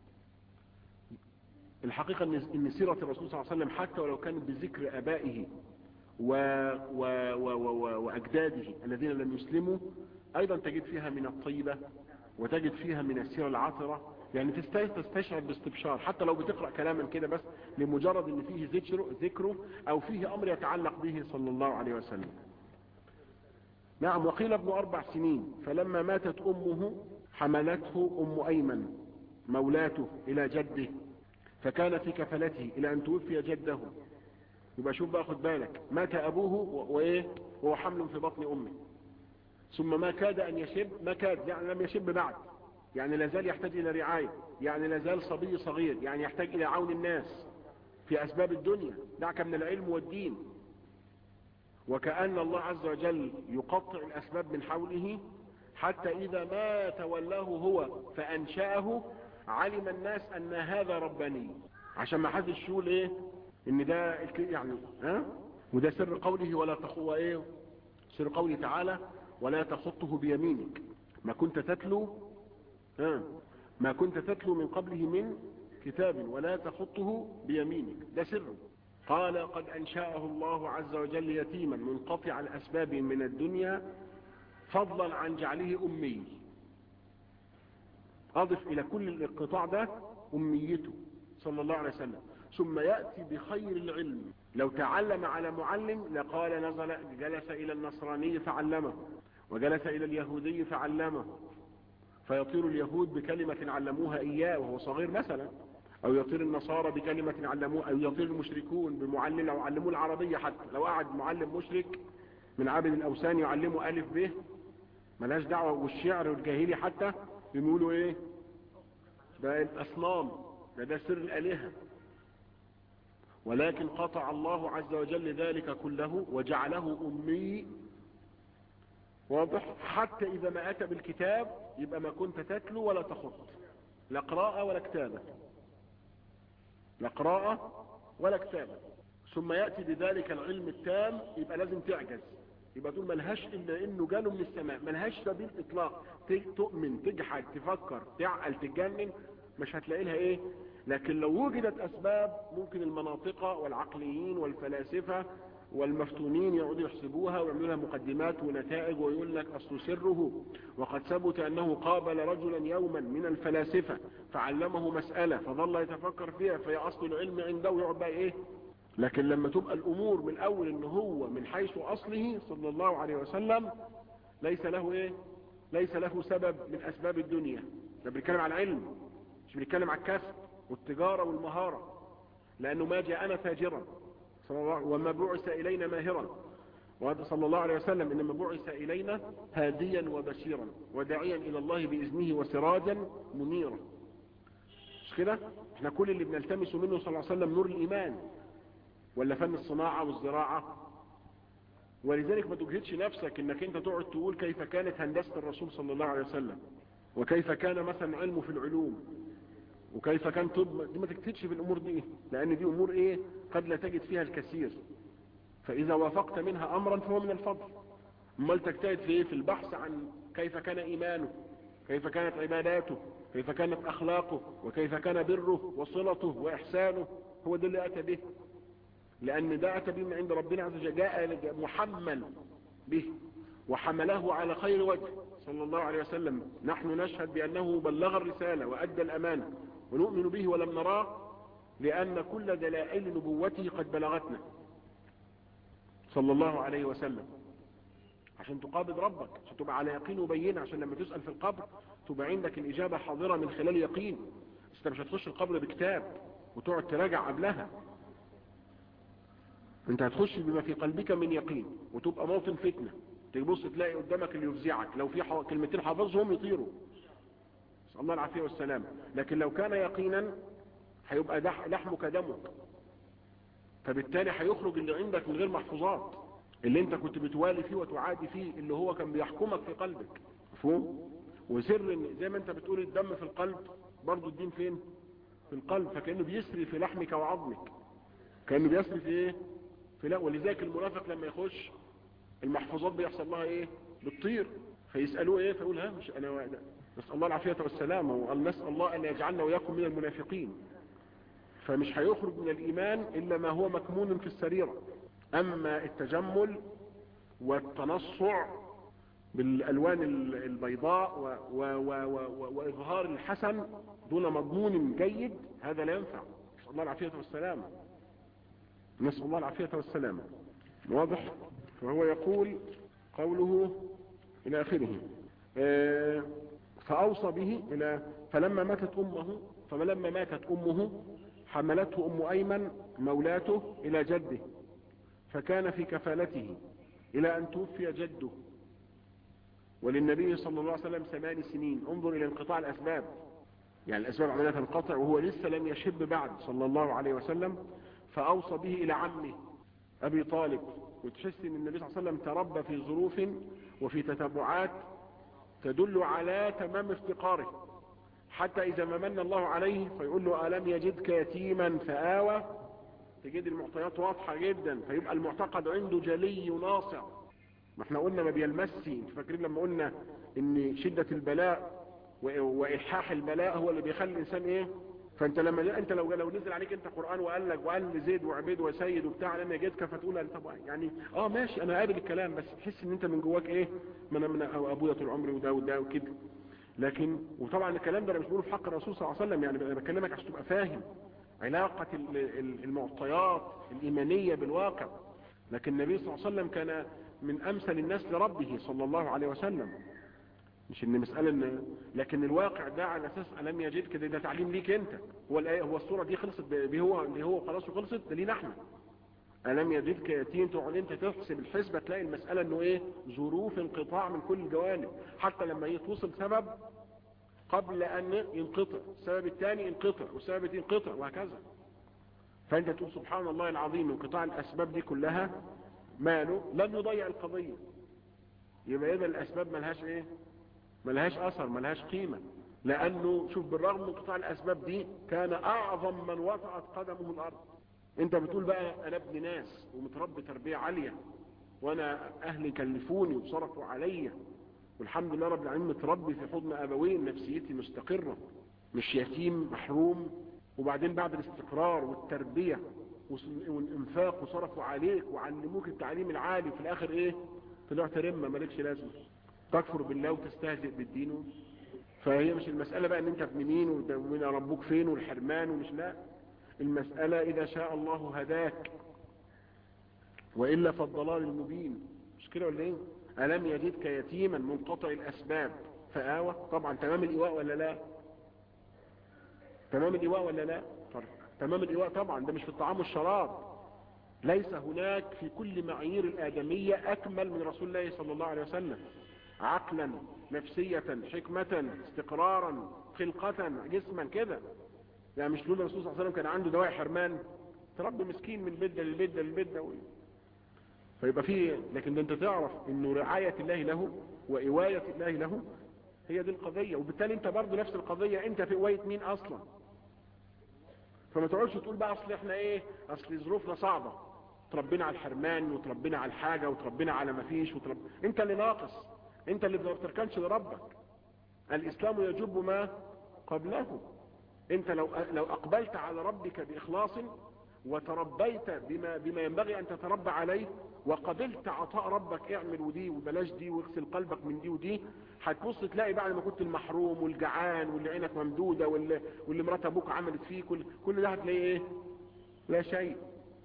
الحقيقة ان سيرة الرسول صلى الله عليه وسلم حتى ولو كانت بذكر ابائه و و و و واجداده الذين لم يسلموا ايضا تجد فيها من الطيبة وتجد فيها من السيرة العاطرة يعني تستشعر باستبشار حتى لو بتقرأ كلاما كده بس لمجرد ان فيه ذكره, ذكره او فيه امر يتعلق به صلى الله عليه وسلم نعم وقيل ابن اربع سنين فلما ماتت امه حملته ام ايمن مولاته الى جده فكان في كفلته الى ان توفي جده يبقى شوف بقى خد بالك مات ابوه وايه وهو حمل في بطن امه ثم ما كاد ان يشب ما كاد يعني لم يشب بعد يعني لا زال يحتاج الى رعاية يعني لا زال صبي صغير يعني يحتاج الى عون الناس في اسباب الدنيا دعك من العلم والدين وكأن الله عز وجل يقطع الاسباب من حوله حتى اذا ما تولاه هو فانشأه علم الناس ان هذا رباني عشان ما حدش يقول ايه ان ده يعني ها وده سر قوله ولا تخوى ايه سر قوله تعالى ولا تخطه بيمينك ما كنت تتلو ها ما كنت تتلو من قبله من كتاب ولا تخطه بيمينك ده سر قال قد انشأه الله عز وجل يتيما منقطع الاسباب من الدنيا فضلا عن جعله امي اضف الى كل الانقطاع ده اميته صلى الله عليه وسلم ثم يأتي بخير العلم لو تعلم على معلم لقال نزل جلس الى النصراني فعلمه وجلس الى اليهودي فعلمه فيطير اليهود بكلمة علموها اياه وهو صغير مثلا او يطير النصارى بكلمة علموها او يطير المشركون بمعلم او علموه العربية حتى لو قعد معلم مشرك من عابد الاوثان يعلمه الف به ملاش دعوة والشعر والجاهلي حتى بيقولوا ايه ده الاصنام ده ده سر الالهة ولكن قطع الله عز وجل ذلك كله وجعله أمي واضح حتى إذا ما أتى بالكتاب يبقى ما كنت تتلو ولا تخط لا قراءة ولا كتابة لا قراءة ولا كتابة ثم يأتي بذلك العلم التام يبقى لازم تعجز يبقى تقول ملهاش إلا إنه جاله من السماء ملهاش سبيل إطلاق تؤمن تجحد تفكر تعقل تتجنن مش هتلاقي لها إيه لكن لو وجدت أسباب ممكن المناطق والعقليين والفلاسفة والمفتونين يقعدوا يحسبوها ويعملوا لها مقدمات ونتائج ويقول لك أصل سره وقد ثبت أنه قابل رجلا يوما من الفلاسفة فعلمه مسألة فظل يتفكر فيها فهي أصل العلم عنده ويقعد بقى إيه لكن لما تبقى الأمور من أول إن هو من حيث أصله صلى الله عليه وسلم ليس له إيه ليس له سبب من أسباب الدنيا ده بنتكلم على العلم مش بنتكلم على الكسب والتجارة والمهارة لأنه ما جاءنا فاجرا صلى الله وما بعث إلينا ماهرا وهذا صلى الله عليه وسلم إنما بعث إلينا هاديا وبشيرا وداعيا إلى الله بإذنه وسراجا منيرا مش كده احنا كل اللي بنلتمس منه صلى الله عليه وسلم نور الإيمان ولا فن الصناعة والزراعة ولذلك ما تجهدش نفسك انك انت تقعد تقول كيف كانت هندسة الرسول صلى الله عليه وسلم وكيف كان مثلا علمه في العلوم وكيف كان طب دي ما تكتدش في الامور دي لان دي امور ايه قد لا تجد فيها الكثير فاذا وافقت منها امرا فهو من الفضل امال تجتهد في ايه في البحث عن كيف كان ايمانه كيف كانت عباداته كيف كانت اخلاقه وكيف كان بره وصلته واحسانه هو ده اللي اتى به لان ده اتى به من عند ربنا عز وجل جاء محمل به وحمله على خير وجه صلى الله عليه وسلم نحن نشهد بأنه بلغ الرسالة وأدى الأمانة ونؤمن به ولم نراه لأن كل دلائل نبوته قد بلغتنا صلى الله عليه وسلم عشان تقابل ربك عشان تبقى على يقين وبينة عشان لما تسأل في القبر تبقى عندك الإجابة حاضرة من خلال يقين انت مش هتخش القبر بكتاب وتقعد تراجع قبلها انت هتخش بما في قلبك من يقين وتبقى موطن فتنه تبص تلاقي قدامك اللي يفزعك لو في حو... كلمتين حافظهم يطيروا نسال الله العافيه والسلام لكن لو كان يقينا هيبقى دح... لحمك دمك فبالتالي هيخرج اللي عندك من غير محفوظات اللي انت كنت بتوالي فيه وتعادي فيه اللي هو كان بيحكمك في قلبك مفهوم وسر زي ما انت بتقول الدم في القلب برضو الدين فين في القلب فكانه بيسري في لحمك وعظمك كانه بيسري في ايه في لا ولذلك المنافق لما يخش المحفوظات بيحصل لها ايه بتطير فيسألوه ايه فيقول ها مش انا واحدة. نسأل الله العافية والسلامة وقال نسأل الله ان يجعلنا وياكم من المنافقين فمش هيخرج من الايمان الا ما هو مكمون في السريرة اما التجمل والتنصع بالالوان البيضاء و و و و واظهار الحسن دون مضمون جيد هذا لا ينفع نسأل الله العافية والسلامة نسأل الله العافية والسلامة واضح فهو يقول قوله إلى آخره آه فأوصى به إلى فلما ماتت أمه فلما ماتت أمه حملته أم أيمن مولاته إلى جده فكان في كفالته إلى أن توفي جده وللنبي صلى الله عليه وسلم ثمان سنين انظر إلى انقطاع الأسباب يعني الأسباب عملها تنقطع وهو لسه لم يشب بعد صلى الله عليه وسلم فأوصى به إلى عمه أبي طالب وتحس ان النبي صلى الله عليه وسلم تربى في ظروف وفي تتبعات تدل على تمام افتقاره حتى اذا ما من الله عليه فيقول له ألم يجدك يتيما فآوى تجد المعطيات واضحة جدا فيبقى المعتقد عنده جلي وناصع ما احنا قلنا ما بيلمسي فاكرين لما قلنا ان شدة البلاء وإلحاح البلاء هو اللي بيخلي الإنسان ايه فانت لما انت لو لو نزل عليك انت قران وقال لك وقال لزيد وعبيد وسيد وبتاع لما يجدك فتقول انت يعني اه ماشي انا قابل الكلام بس تحس ان انت من جواك ايه ما انا من ابويا طول عمري وده وده وكده لكن وطبعا الكلام ده انا مش بقوله في حق الرسول صلى الله عليه وسلم يعني انا بكلمك عشان تبقى فاهم علاقه المعطيات الايمانيه بالواقع لكن النبي صلى الله عليه وسلم كان من امثل الناس لربه صلى الله عليه وسلم مش ان مسألة ان لكن الواقع ده على اساس الم يجد كده ده تعليم ليك انت هو الايه هو الصورة دي خلصت به هو اللي هو خلاص وخلصت ده لينا احنا الم يجدك يتيم تقعد انت تحسب الحسبة تلاقي المسألة انه ايه ظروف انقطاع من كل الجوانب حتى لما يتوصل سبب قبل ان ينقطع السبب الثاني ينقطع والسبب ينقطع وهكذا فانت تقول سبحان الله العظيم انقطاع الاسباب دي كلها ماله لم يضيع القضية يبقى اذا الاسباب ملهاش ايه ملهاش اثر ملهاش قيمة لانه شوف بالرغم من انقطاع الاسباب دي كان اعظم من وطأت قدمه الارض انت بتقول بقى انا ابن ناس ومتربي تربية عالية وانا اهلي كلفوني وصرفوا عليا والحمد لله رب العالمين متربي في حضن ابوين نفسيتي مستقرة مش يتيم محروم وبعدين بعد الاستقرار والتربية والانفاق وصرفوا عليك وعلموك التعليم العالي في الاخر ايه طلعت رمة مالكش لازمه تكفر بالله وتستهزئ بالدين فهي مش المسألة بقى ان انت ابن مين ومن ربك فين والحرمان ومش لا المسألة اذا شاء الله هداك وإلا فالضلال المبين مش كده ولا ايه ألم يجدك يتيما منقطع الأسباب فآوى طبعا تمام الإيواء ولا لا تمام الإيواء ولا لا تمام الإيواء طبعا ده مش في الطعام والشراب ليس هناك في كل معايير الآدمية أكمل من رسول الله صلى الله عليه وسلم عقلا نفسية حكمة استقرارا خلقة جسما كده يعني مش لولا الرسول صلى الله عليه وسلم كان عنده دواء حرمان تربي مسكين من البدة للبدة للبدة فيبقى فيه لكن ده انت تعرف انه رعاية الله له وإواية الله له هي دي القضية وبالتالي انت برضه نفس القضية انت في قواية مين اصلا فما تقعدش تقول بقى اصل احنا ايه اصل ظروفنا صعبة تربينا على الحرمان وتربينا على الحاجة وتربينا على ما فيش وترب... انت اللي ناقص انت اللي ما بتركنش لربك الاسلام يجب ما قبله انت لو لو اقبلت على ربك باخلاص وتربيت بما, بما ينبغي ان تتربى عليه وقبلت عطاء ربك اعمل ودي وبلاش دي واغسل قلبك من دي ودي هتبص تلاقي بعد ما كنت المحروم والجعان واللي عينك ممدودة واللي, واللي مرات ابوك عملت فيه كل, كل ده هتلاقيه ايه لا شيء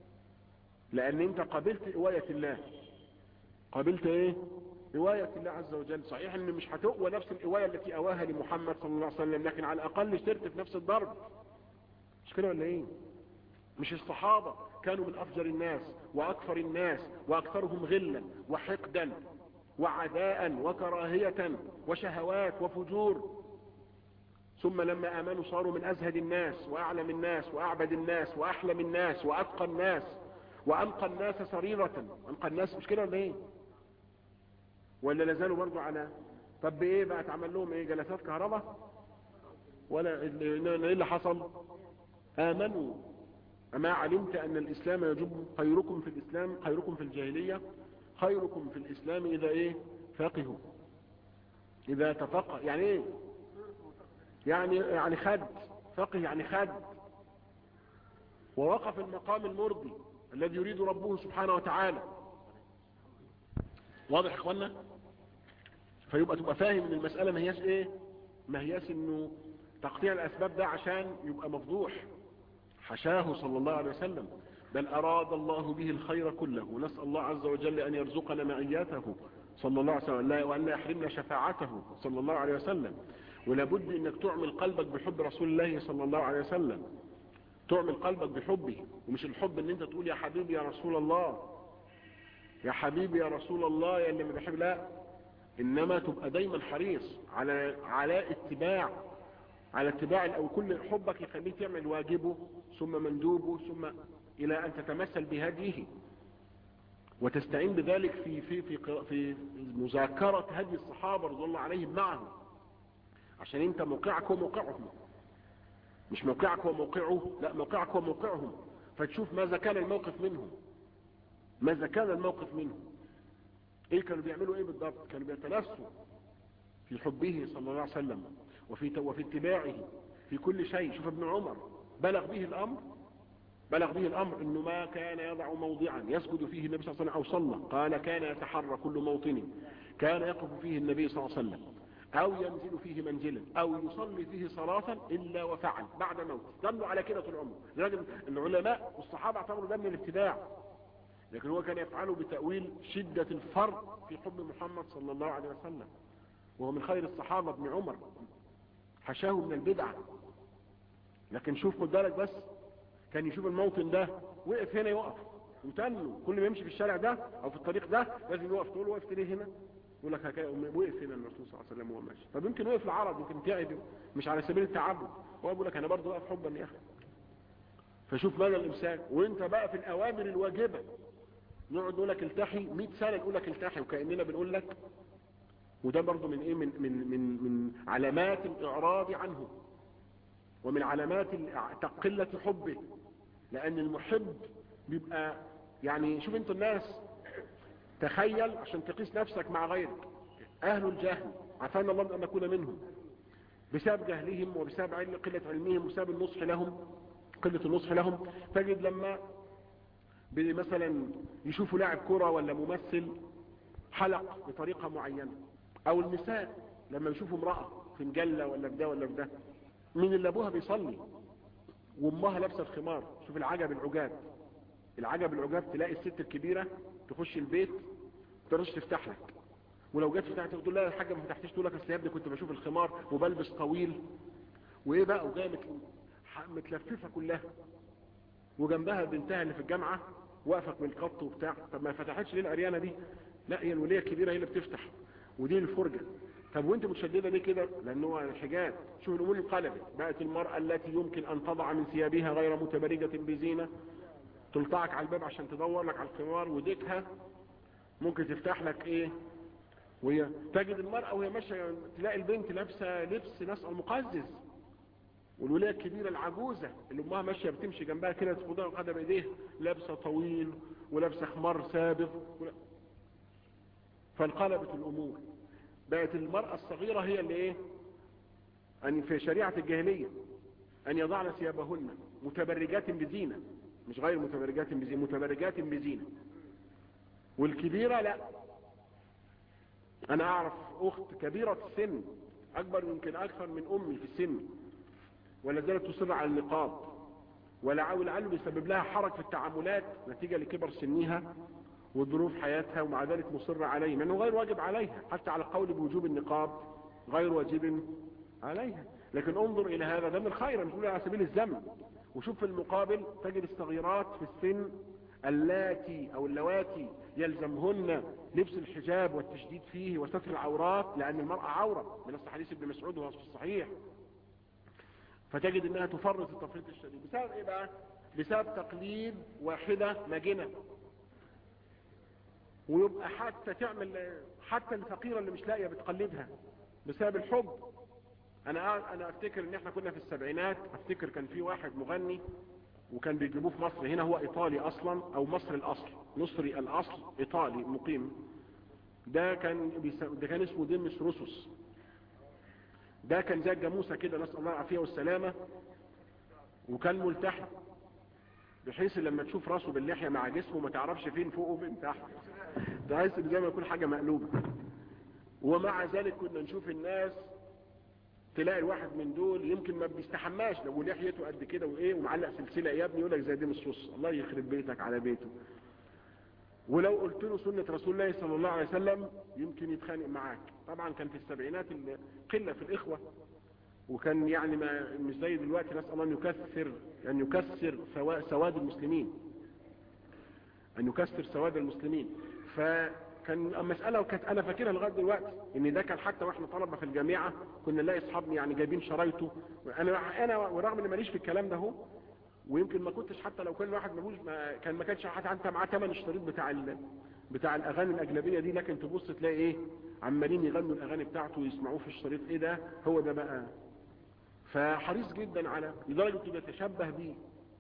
لان انت قبلت اواية الله قبلت ايه اواية الله عز وجل صحيح ان مش هتقوى نفس الاواية التي اواها لمحمد صلى الله عليه وسلم لكن على الاقل اشترت في نفس الضرب مش كده ولا ايه مش الصحابة كانوا من افجر الناس واكثر الناس واكثرهم غلا وحقدا وعداء وكراهية وشهوات وفجور ثم لما امنوا صاروا من ازهد الناس واعلم الناس واعبد الناس واحلم الناس واتقى الناس وانقى الناس سريرة انقى الناس مش كده ولا ايه ولا لازالوا برضو على طب بايه بقى اتعمل لهم ايه جلسات كهرباء ولا ايه اللي حصل امنوا اما علمت ان الاسلام يجب خيركم في الاسلام خيركم في الجاهلية خيركم في الاسلام اذا ايه فقهوا اذا تفقه يعني ايه يعني يعني خد فقه يعني خد ووقف المقام المرضي الذي يريد ربه سبحانه وتعالى واضح اخوانا فيبقى تبقى فاهم ان المسألة ما هياش ايه ما هياش انه تقطيع الاسباب ده عشان يبقى مفضوح حشاه صلى الله عليه وسلم بل اراد الله به الخير كله ونسأل الله عز وجل ان يرزقنا معياته صلى الله عليه وسلم وان لا يحرمنا شفاعته صلى الله عليه وسلم ولابد انك تعمل قلبك بحب رسول الله صلى الله عليه وسلم تعمل قلبك بحبه ومش الحب ان انت تقول يا حبيبي يا رسول الله يا حبيبي يا رسول الله يا اللي ما بحب لا انما تبقى دايما حريص على على اتباع على اتباع او كل حبك يخليه تعمل واجبه ثم مندوبه ثم الى ان تتمثل بهديه وتستعين بذلك في في في في مذاكره هدي الصحابه رضي الله عليهم معهم عشان انت موقعك وموقعهم مش موقعك وموقعه لا موقعك وموقعهم فتشوف ماذا كان الموقف منهم ماذا كان الموقف منهم ايه كانوا بيعملوا ايه بالضبط كانوا بيتنافسوا في حبه صلى الله عليه وسلم وفي وفي اتباعه في كل شيء شوف ابن عمر بلغ به الامر بلغ به الامر انه ما كان يضع موضعا يسجد فيه النبي صلى الله عليه وسلم او صلى قال كان يتحرى كل موطن كان يقف فيه النبي صلى الله عليه وسلم او ينزل فيه منزلا او يصلي فيه صلاة الا وفعل بعد موت ظلوا على كده طول عمره لازم العلماء والصحابة اعتبروا ده من الابتداع لكن هو كان يفعله بتأويل شدة الفرق في حب محمد صلى الله عليه وسلم وهو من خير الصحابة ابن عمر حشاه من البدعة لكن شوف خد بالك بس كان يشوف الموطن ده وقف هنا يقف وتنه كل ما يمشي في الشارع ده او في الطريق ده لازم يقف تقول له وقفت ليه هنا يقول لك هكا وقف هنا الرسول صلى الله عليه وسلم وهو ماشي طب يمكن وقف العرض يمكن تعب مش على سبيل التعبد هو بيقول لك انا برضه واقف حبا يا اخي فشوف ماذا الامساك وانت بقى في الاوامر الواجبة نقعد نقول لك التحي 100 سنة نقول لك التحي وكأننا بنقول لك وده برضو من ايه من من من من علامات الاعراض عنه ومن علامات قلة حبه لان المحب بيبقى يعني شوف انتوا الناس تخيل عشان تقيس نفسك مع غيرك اهل الجهل عفانا الله ان نكون منهم بسبب جهلهم وبسبب قلة علمهم وبسبب النصح لهم قلة النصح لهم تجد لما مثلا يشوفوا لاعب كرة ولا ممثل حلق بطريقة معينة او النساء لما يشوفوا امرأة في مجلة ولا في ده ولا في ده من اللي ابوها بيصلي وامها لابسه الخمار شوف العجب العجاب العجب العجاب تلاقي الست الكبيرة تخش البيت ترش تفتح لك ولو جت فتحت تقول لها يا حاجه ما فتحتيش تقول لك اصل يا ابني كنت بشوف الخمار وبلبس طويل وايه بقى وجايه متلففه كلها وجنبها بنتها اللي في الجامعه واقفه من الخط وبتاع طب ما فتحتش ليه العريانه دي لا هي الوليه الكبيره هي اللي بتفتح ودي الفرجه طب وانت متشدده ليه كده لان هو الحجاب شوف الامور انقلبت بقت المراه التي يمكن ان تضع من ثيابها غير متبرجه بزينه تلطعك على الباب عشان تدور لك على الخمار وديكها ممكن تفتح لك ايه وهي تجد المرأة وهي ماشية تلاقي البنت لابسة لبس نسأل مقزز والولاية الكبيرة العجوزة اللي امها ماشية بتمشي جنبها كده تفضلها قدم ايديها لابسة طويل ولابسة خمار سابغ ولا... فانقلبت الامور بقت المرأة الصغيرة هي اللي ايه ان في شريعة الجاهلية ان يضعن ثيابهن متبرجات بزينة مش غير متبرجات بزينة متبرجات بزينة والكبيرة لا انا اعرف اخت كبيرة السن اكبر يمكن اكثر من امي في السن ولا زالت تصر على النقاب ولعله بيسبب لها حرج في التعاملات نتيجة لكبر سنها وظروف حياتها ومع ذلك مصر عليه لانه غير واجب عليها حتى على القول بوجوب النقاب غير واجب عليها لكن انظر الى هذا ده من الخير مش على سبيل الذم وشوف في المقابل تجد الصغيرات في السن اللاتي او اللواتي يلزمهن لبس الحجاب والتشديد فيه وستر العورات لان المرأة عورة من حديث ابن مسعود وهو في الصحيح فتجد انها تفرط التفريط الشديد بسبب ايه بقى بسبب تقليد واحدة ماجنة ويبقى حتى تعمل حتى الفقيرة اللي مش لاقية بتقلدها بسبب الحب انا انا افتكر ان احنا كنا في السبعينات افتكر كان في واحد مغني وكان بيجيبوه في مصر هنا هو ايطالي اصلا او مصري الاصل مصري الاصل ايطالي مقيم ده كان بيس... ده كان اسمه ديمس روسوس ده كان زي الجاموسه كده نسال الله العافيه والسلامه وكان ملتحي بحيث لما تشوف راسه باللحيه مع جسمه ما تعرفش فين فوق وفين تحت تحس زي ما يكون حاجه مقلوبه ومع ذلك كنا نشوف الناس تلاقي الواحد من دول يمكن ما بيستحماش لو لحيته قد كده وايه ومعلق سلسله يا ابني يقول لك زي دي الصوص الله يخرب بيتك على بيته ولو قلت له سنه رسول الله صلى الله عليه وسلم يمكن يتخانق معاك طبعا كان في السبعينات قله في الاخوه وكان يعني ما مش زي دلوقتي نسال الله ان يكثر ان يكسر سواد المسلمين ان يكسر سواد المسلمين ف كان مسألة وكانت أنا فاكرها لغاية دلوقتي إن ده كان حتى وإحنا طلبة في الجامعة كنا نلاقي أصحابنا يعني جايبين شرايطه أنا أنا ورغم إن ماليش في الكلام ده هو ويمكن ما كنتش حتى لو كان الواحد ملوش ما كان ما كانش حتى أنت معاه ثمن الشريط بتاع ال بتاع الأغاني الأجنبية دي لكن تبص تلاقي إيه عمالين يغنوا الأغاني بتاعته ويسمعوه في الشريط إيه ده هو ده بقى فحريص جدا على لدرجة إنه يتشبه بيه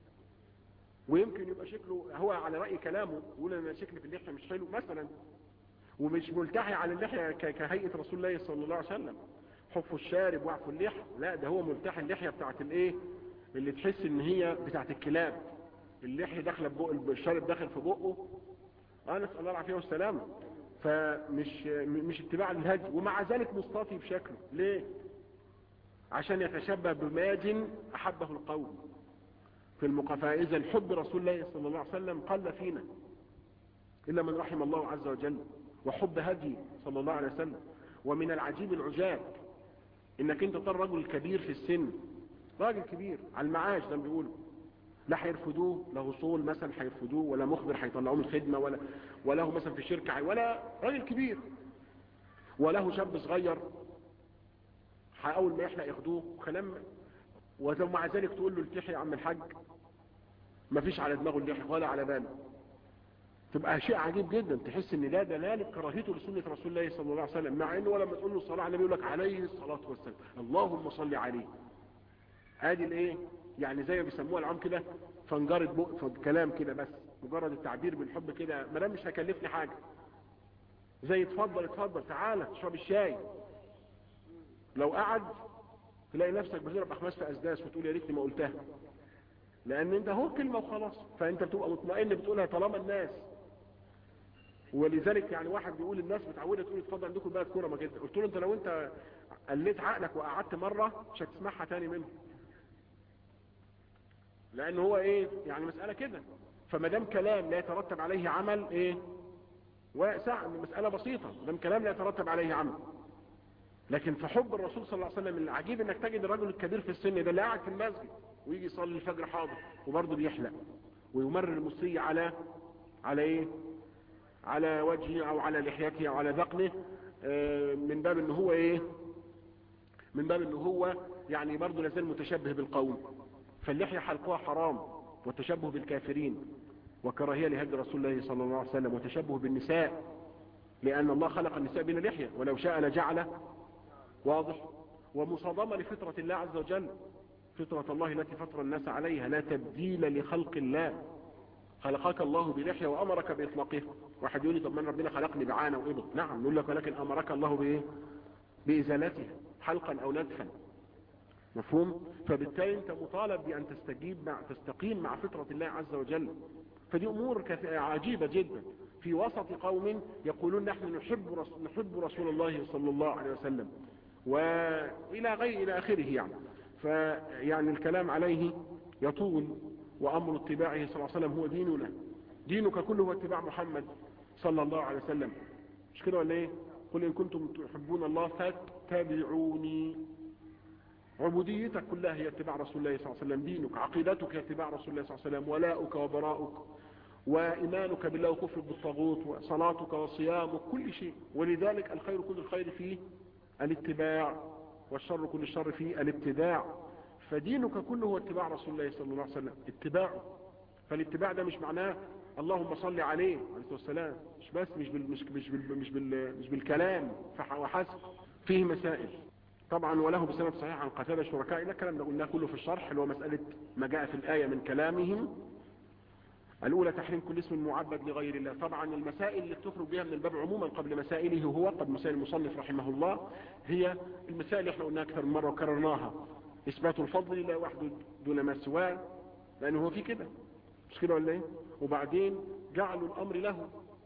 ويمكن يبقى شكله هو على رأي كلامه يقول أنا شكلي في اللحية مش حلو مثلا ومش ملتحي على اللحية كهيئة رسول الله صلى الله عليه وسلم حف الشارب وعف اللحية لا ده هو ملتحي اللحية بتاعت الايه اللي تحس ان هي بتاعت الكلاب اللحية داخله في بق الشارب داخل في بقه اه نسال الله العافيه والسلامه فمش مش اتباع للهدي ومع ذلك مستطي بشكله ليه عشان يتشبه بماج احبه القوم في المقافاه اذا الحب رسول الله صلى الله عليه وسلم قل فينا الا من رحم الله عز وجل وحب هدي صلى الله عليه وسلم ومن العجيب العجاب انك انت ترى رجل كبير في السن راجل كبير على المعاش زي ما بيقولوا لا هيرفضوه لا وصول مثلا هيرفضوه ولا مخبر هيطلعوه من الخدمه ولا وله مثلا في شركه ولا راجل كبير وله شاب صغير اول ما يحلق ياخدوه كلام ومع ذلك تقول له التحي يا عم الحاج مفيش على دماغه اللحية ولا على باله تبقى شيء عجيب جدا تحس ان ده دلالة كراهيته لسنة رسول الله صلى الله عليه وسلم مع انه لما تقول له الصلاة على النبي يقول لك عليه الصلاة والسلام اللهم صل عليه ادي الايه يعني زي ما بيسموها العام كده فنجرة بق كلام كده بس مجرد التعبير بالحب كده ما دام مش هكلفني حاجة زي اتفضل اتفضل تعالى تشرب الشاي لو قعد تلاقي نفسك بتضرب اخماس في اسداس وتقول يا ريتني ما قلتها لان انت هو كلمة وخلاص فانت بتبقى مطمئن بتقولها طالما الناس ولذلك يعني واحد بيقول الناس متعوده تقول اتفضل عندكم بقى كوره ما كده قلت له انت لو انت قلت عقلك وقعدت مره مش هتسمعها تاني منه لان هو ايه يعني مساله كده فما دام كلام لا يترتب عليه عمل ايه واسع مساله بسيطه ما دام كلام لا يترتب عليه عمل لكن في حب الرسول صلى الله عليه وسلم العجيب انك تجد الرجل الكبير في السن ده اللي قاعد في المسجد ويجي يصلي الفجر حاضر وبرضه بيحلق ويمرر المصري على على ايه على وجهه او على لحيته او على ذقنه من باب ان هو ايه من باب ان هو يعني برضه لازال متشبه بالقوم فاللحية حلقها حرام والتشبه بالكافرين وكراهية لهدي رسول الله صلى الله عليه وسلم وتشبه بالنساء لان الله خلق النساء بلا لحية ولو شاء لجعل واضح ومصادمة لفطرة الله عز وجل فطرة الله التي فطر الناس عليها لا تبديل لخلق الله خلقك الله بلحية وأمرك بإطلاقها واحد يقول لي طب من ربنا خلقني بعانة وإبط نعم نقول لك ولكن أمرك الله بإيه بإزالتها حلقا أو نتفا مفهوم فبالتالي أنت مطالب بأن تستجيب مع تستقيم مع فطرة الله عز وجل فدي أمور عجيبة جدا في وسط قوم يقولون نحن نحب رسول, نحب رسول الله صلى الله عليه وسلم وإلى غير إلى آخره يعني فيعني الكلام عليه يطول وأمر اتباعه صلى الله عليه وسلم هو ديننا دينك كله هو اتباع محمد صلى الله عليه وسلم مش كده ولا ايه قل إن كنتم تحبون الله فاتبعوني عبوديتك كلها هي اتباع رسول الله صلى الله عليه وسلم دينك عقيدتك هي اتباع رسول الله صلى الله عليه وسلم ولاؤك وبراؤك وإيمانك بالله وكفر بالطاغوت وصلاتك وصيامك كل شيء ولذلك الخير كل الخير فيه الاتباع والشر كل الشر فيه الابتداع فدينك كله هو اتباع رسول الله صلى الله عليه وسلم اتباعه فالاتباع ده مش معناه اللهم صل عليه عليه الصلاه والسلام مش بس مش بال مش مش بال مش, بال مش بالكلام وحسب فيه مسائل طبعا وله بسند صحيح عن قتاده شركاء ده الكلام ده قلناه كله في الشرح اللي هو مساله ما جاء في الايه من كلامهم الاولى تحريم كل اسم معبد لغير الله طبعا المسائل اللي بتخرج بها من الباب عموما قبل مسائله هو قبل مسائل المصنف رحمه الله هي المسائل اللي احنا قلناها اكثر من مره وكررناها اثبات الفضل لله وحده دون ما سواه لانه هو في كده مش كده ولا ايه وبعدين جعل الامر له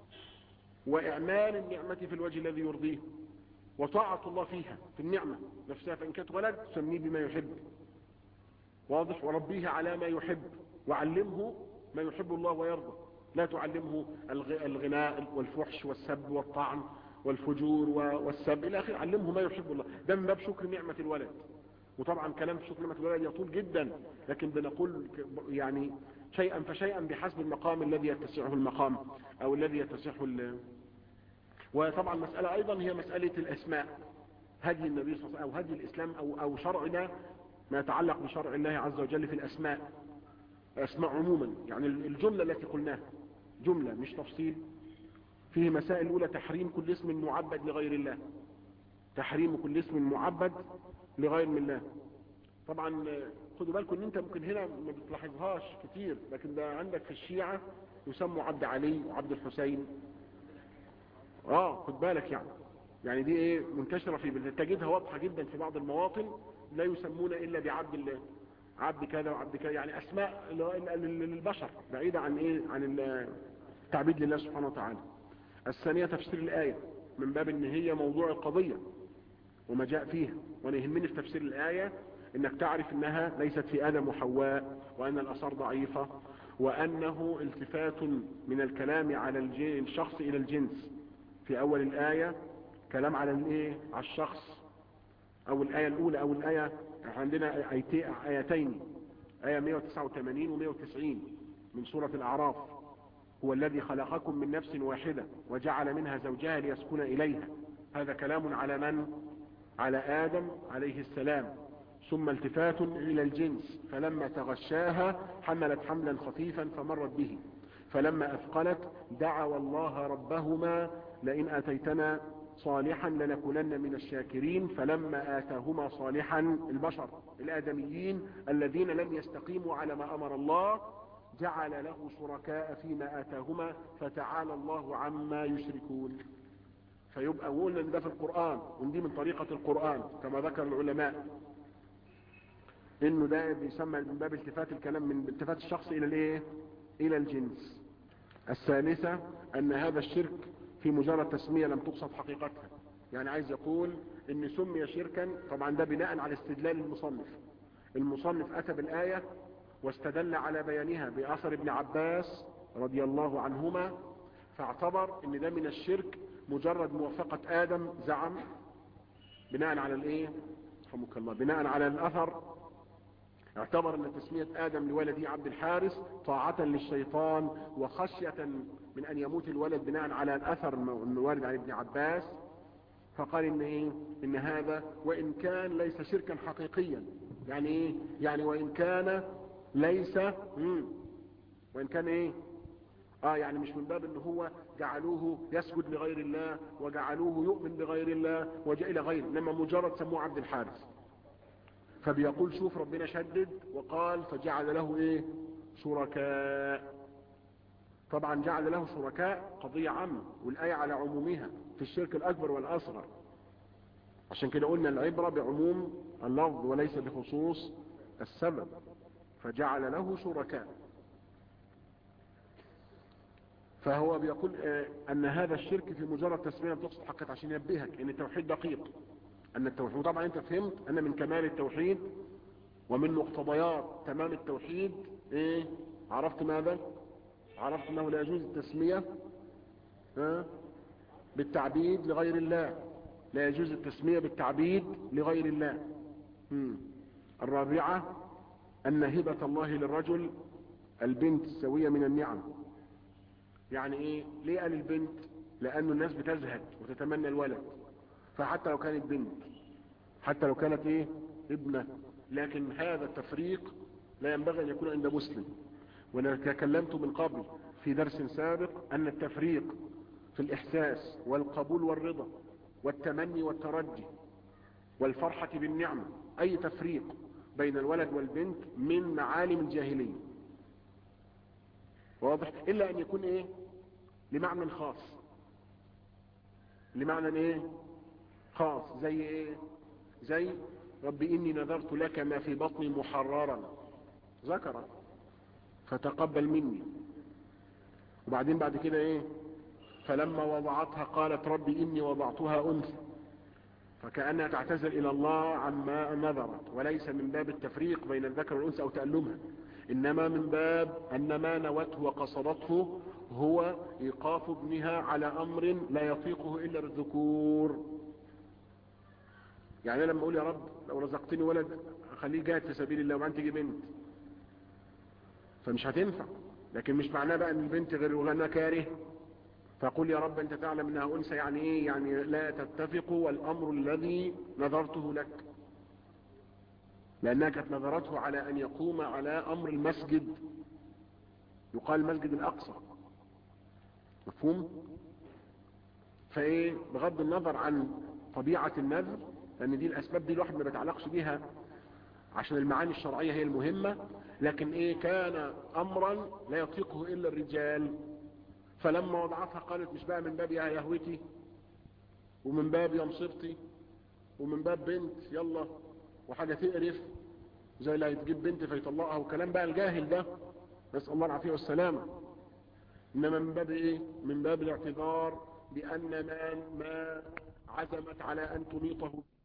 واعمال النعمه في الوجه الذي يرضيه وطاعه الله فيها في النعمه نفسها فان كانت ولد تسميه بما يحب واضح وربيه على ما يحب وعلمه ما يحب الله ويرضى لا تعلمه الغناء والفحش والسب والطعن والفجور والسب الى اخره علمه ما يحب الله ده من باب شكر نعمه الولد وطبعا كلام شكر نعمه الولد يطول جدا لكن بنقول يعني شيئا فشيئا بحسب المقام الذي يتسعه المقام او الذي يتسعه ال... وطبعا مسألة ايضا هي مسألة الاسماء هدي النبي صلى الله عليه وسلم او هدي الاسلام او, أو شرعنا ما يتعلق بشرع الله عز وجل في الاسماء اسماء عموما يعني الجملة التي قلناها جملة مش تفصيل فيه مسائل الاولى تحريم كل اسم معبد لغير الله تحريم كل اسم معبد لغير من الله طبعا خدوا بالكم ان انت ممكن هنا ما بتلاحظهاش كتير لكن ده عندك في الشيعة يسموا عبد علي وعبد الحسين اه خد بالك يعني يعني دي ايه منتشرة في تجدها واضحة جدا في بعض المواطن لا يسمون الا بعبد الله عبد كذا وعبد كذا يعني اسماء للبشر بعيدة عن ايه عن التعبيد لله سبحانه وتعالى الثانية تفسير الآية من باب ان هي موضوع القضية وما جاء فيها وانا يهمني في تفسير الآية انك تعرف انها ليست في ادم وحواء وان الاثار ضعيفة وانه التفات من الكلام على الشخص الى الجنس في اول الاية كلام على الايه على الشخص او الاية الاولى او الاية عندنا ايتين اية 189 و 190 من سورة الاعراف هو الذي خلقكم من نفس واحدة وجعل منها زوجها ليسكن اليها هذا كلام على من على ادم عليه السلام ثم التفات إلى الجنس فلما تغشاها حملت حملا خفيفا فمرت به فلما أثقلت دعوا الله ربهما لئن أتيتنا صالحا لنكونن من الشاكرين فلما آتاهما صالحا البشر الآدميين الذين لم يستقيموا على ما أمر الله جعل له شركاء فيما آتاهما فتعالى الله عما يشركون فيبقى قلنا ان ده في القرآن ودي من طريقة القرآن كما ذكر العلماء انه ده بيسمى من باب التفات الكلام من التفات الشخص الى الايه الى الجنس الثالثة ان هذا الشرك في مجرد تسمية لم تقصد حقيقتها يعني عايز يقول ان سمي شركا طبعا ده بناء على استدلال المصنف المصنف اتى بالاية واستدل على بيانها باثر ابن عباس رضي الله عنهما فاعتبر ان ده من الشرك مجرد موافقة ادم زعم بناء على الايه رحمك الله بناء على الاثر اعتبر ان تسمية ادم لولده عبد الحارس طاعة للشيطان وخشية من ان يموت الولد بناء على الاثر الوارد عن ابن عباس فقال ان ايه ان هذا وان كان ليس شركا حقيقيا يعني ايه يعني وان كان ليس مم. وان كان ايه اه يعني مش من باب ان هو جعلوه يسجد لغير الله وجعلوه يؤمن بغير الله وجاء الى غيره انما مجرد سموه عبد الحارس فبيقول شوف ربنا شدد وقال فجعل له ايه شركاء طبعا جعل له شركاء قضية عامة والآية على عمومها في الشرك الأكبر والأصغر عشان كده قلنا العبرة بعموم اللفظ وليس بخصوص السبب فجعل له شركاء فهو بيقول أن هذا الشرك في مجرد تسمية بتقصد حقيقة عشان ينبهك أن التوحيد دقيق أن التوحيد طبعا أنت فهمت أن من كمال التوحيد ومن مقتضيات تمام التوحيد إيه عرفت ماذا عرفت أنه لا يجوز التسمية ها بالتعبيد لغير الله لا يجوز التسمية بالتعبيد لغير الله مم. الرابعة أن هبة الله للرجل البنت السوية من النعم يعني ايه ليه قال البنت لأنه الناس بتزهد وتتمنى الولد فحتى لو كانت بنت حتى لو كانت ايه ابنة لكن هذا التفريق لا ينبغي ان يكون عند مسلم وانا تكلمت من قبل في درس سابق ان التفريق في الاحساس والقبول والرضا والتمني والترجي والفرحة بالنعمة اي تفريق بين الولد والبنت من معالم الجاهلية واضح الا ان يكون ايه لمعنى خاص لمعنى ايه خاص زي ايه زي رب اني نذرت لك ما في بطني محررا ذكر فتقبل مني وبعدين بعد كده ايه فلما وضعتها قالت ربي اني وضعتها انثى فكأنها تعتذر الى الله عما نذرت وليس من باب التفريق بين الذكر والانثى او تألمها انما من باب ان ما نوته وقصدته هو ايقاف ابنها على امر لا يطيقه الا الذكور يعني لما اقول يا رب لو رزقتني ولد خليه جاهد في سبيل الله وبعدين تيجي بنت فمش هتنفع لكن مش معناه بقى ان البنت غير وغنى كاره فقل يا رب انت تعلم انها انثى يعني ايه يعني لا تتفق والامر الذي نظرته لك لانها كانت نظرته على ان يقوم على امر المسجد يقال المسجد الاقصى مفهوم فايه بغض النظر عن طبيعة النذر لان دي الاسباب دي الواحد ما بيتعلقش بيها عشان المعاني الشرعية هي المهمة لكن ايه كان امرا لا يطيقه الا الرجال فلما وضعتها قالت مش بقى من باب يا يهوتي ومن باب يا مصيبتي ومن باب بنت يلا وحاجة تقرف زي اللي هيتجيب بنت فيطلقها وكلام بقى الجاهل ده نسأل الله العافية والسلامة انما من باب ايه من باب الاعتذار بان ما, ما عزمت على ان تميطه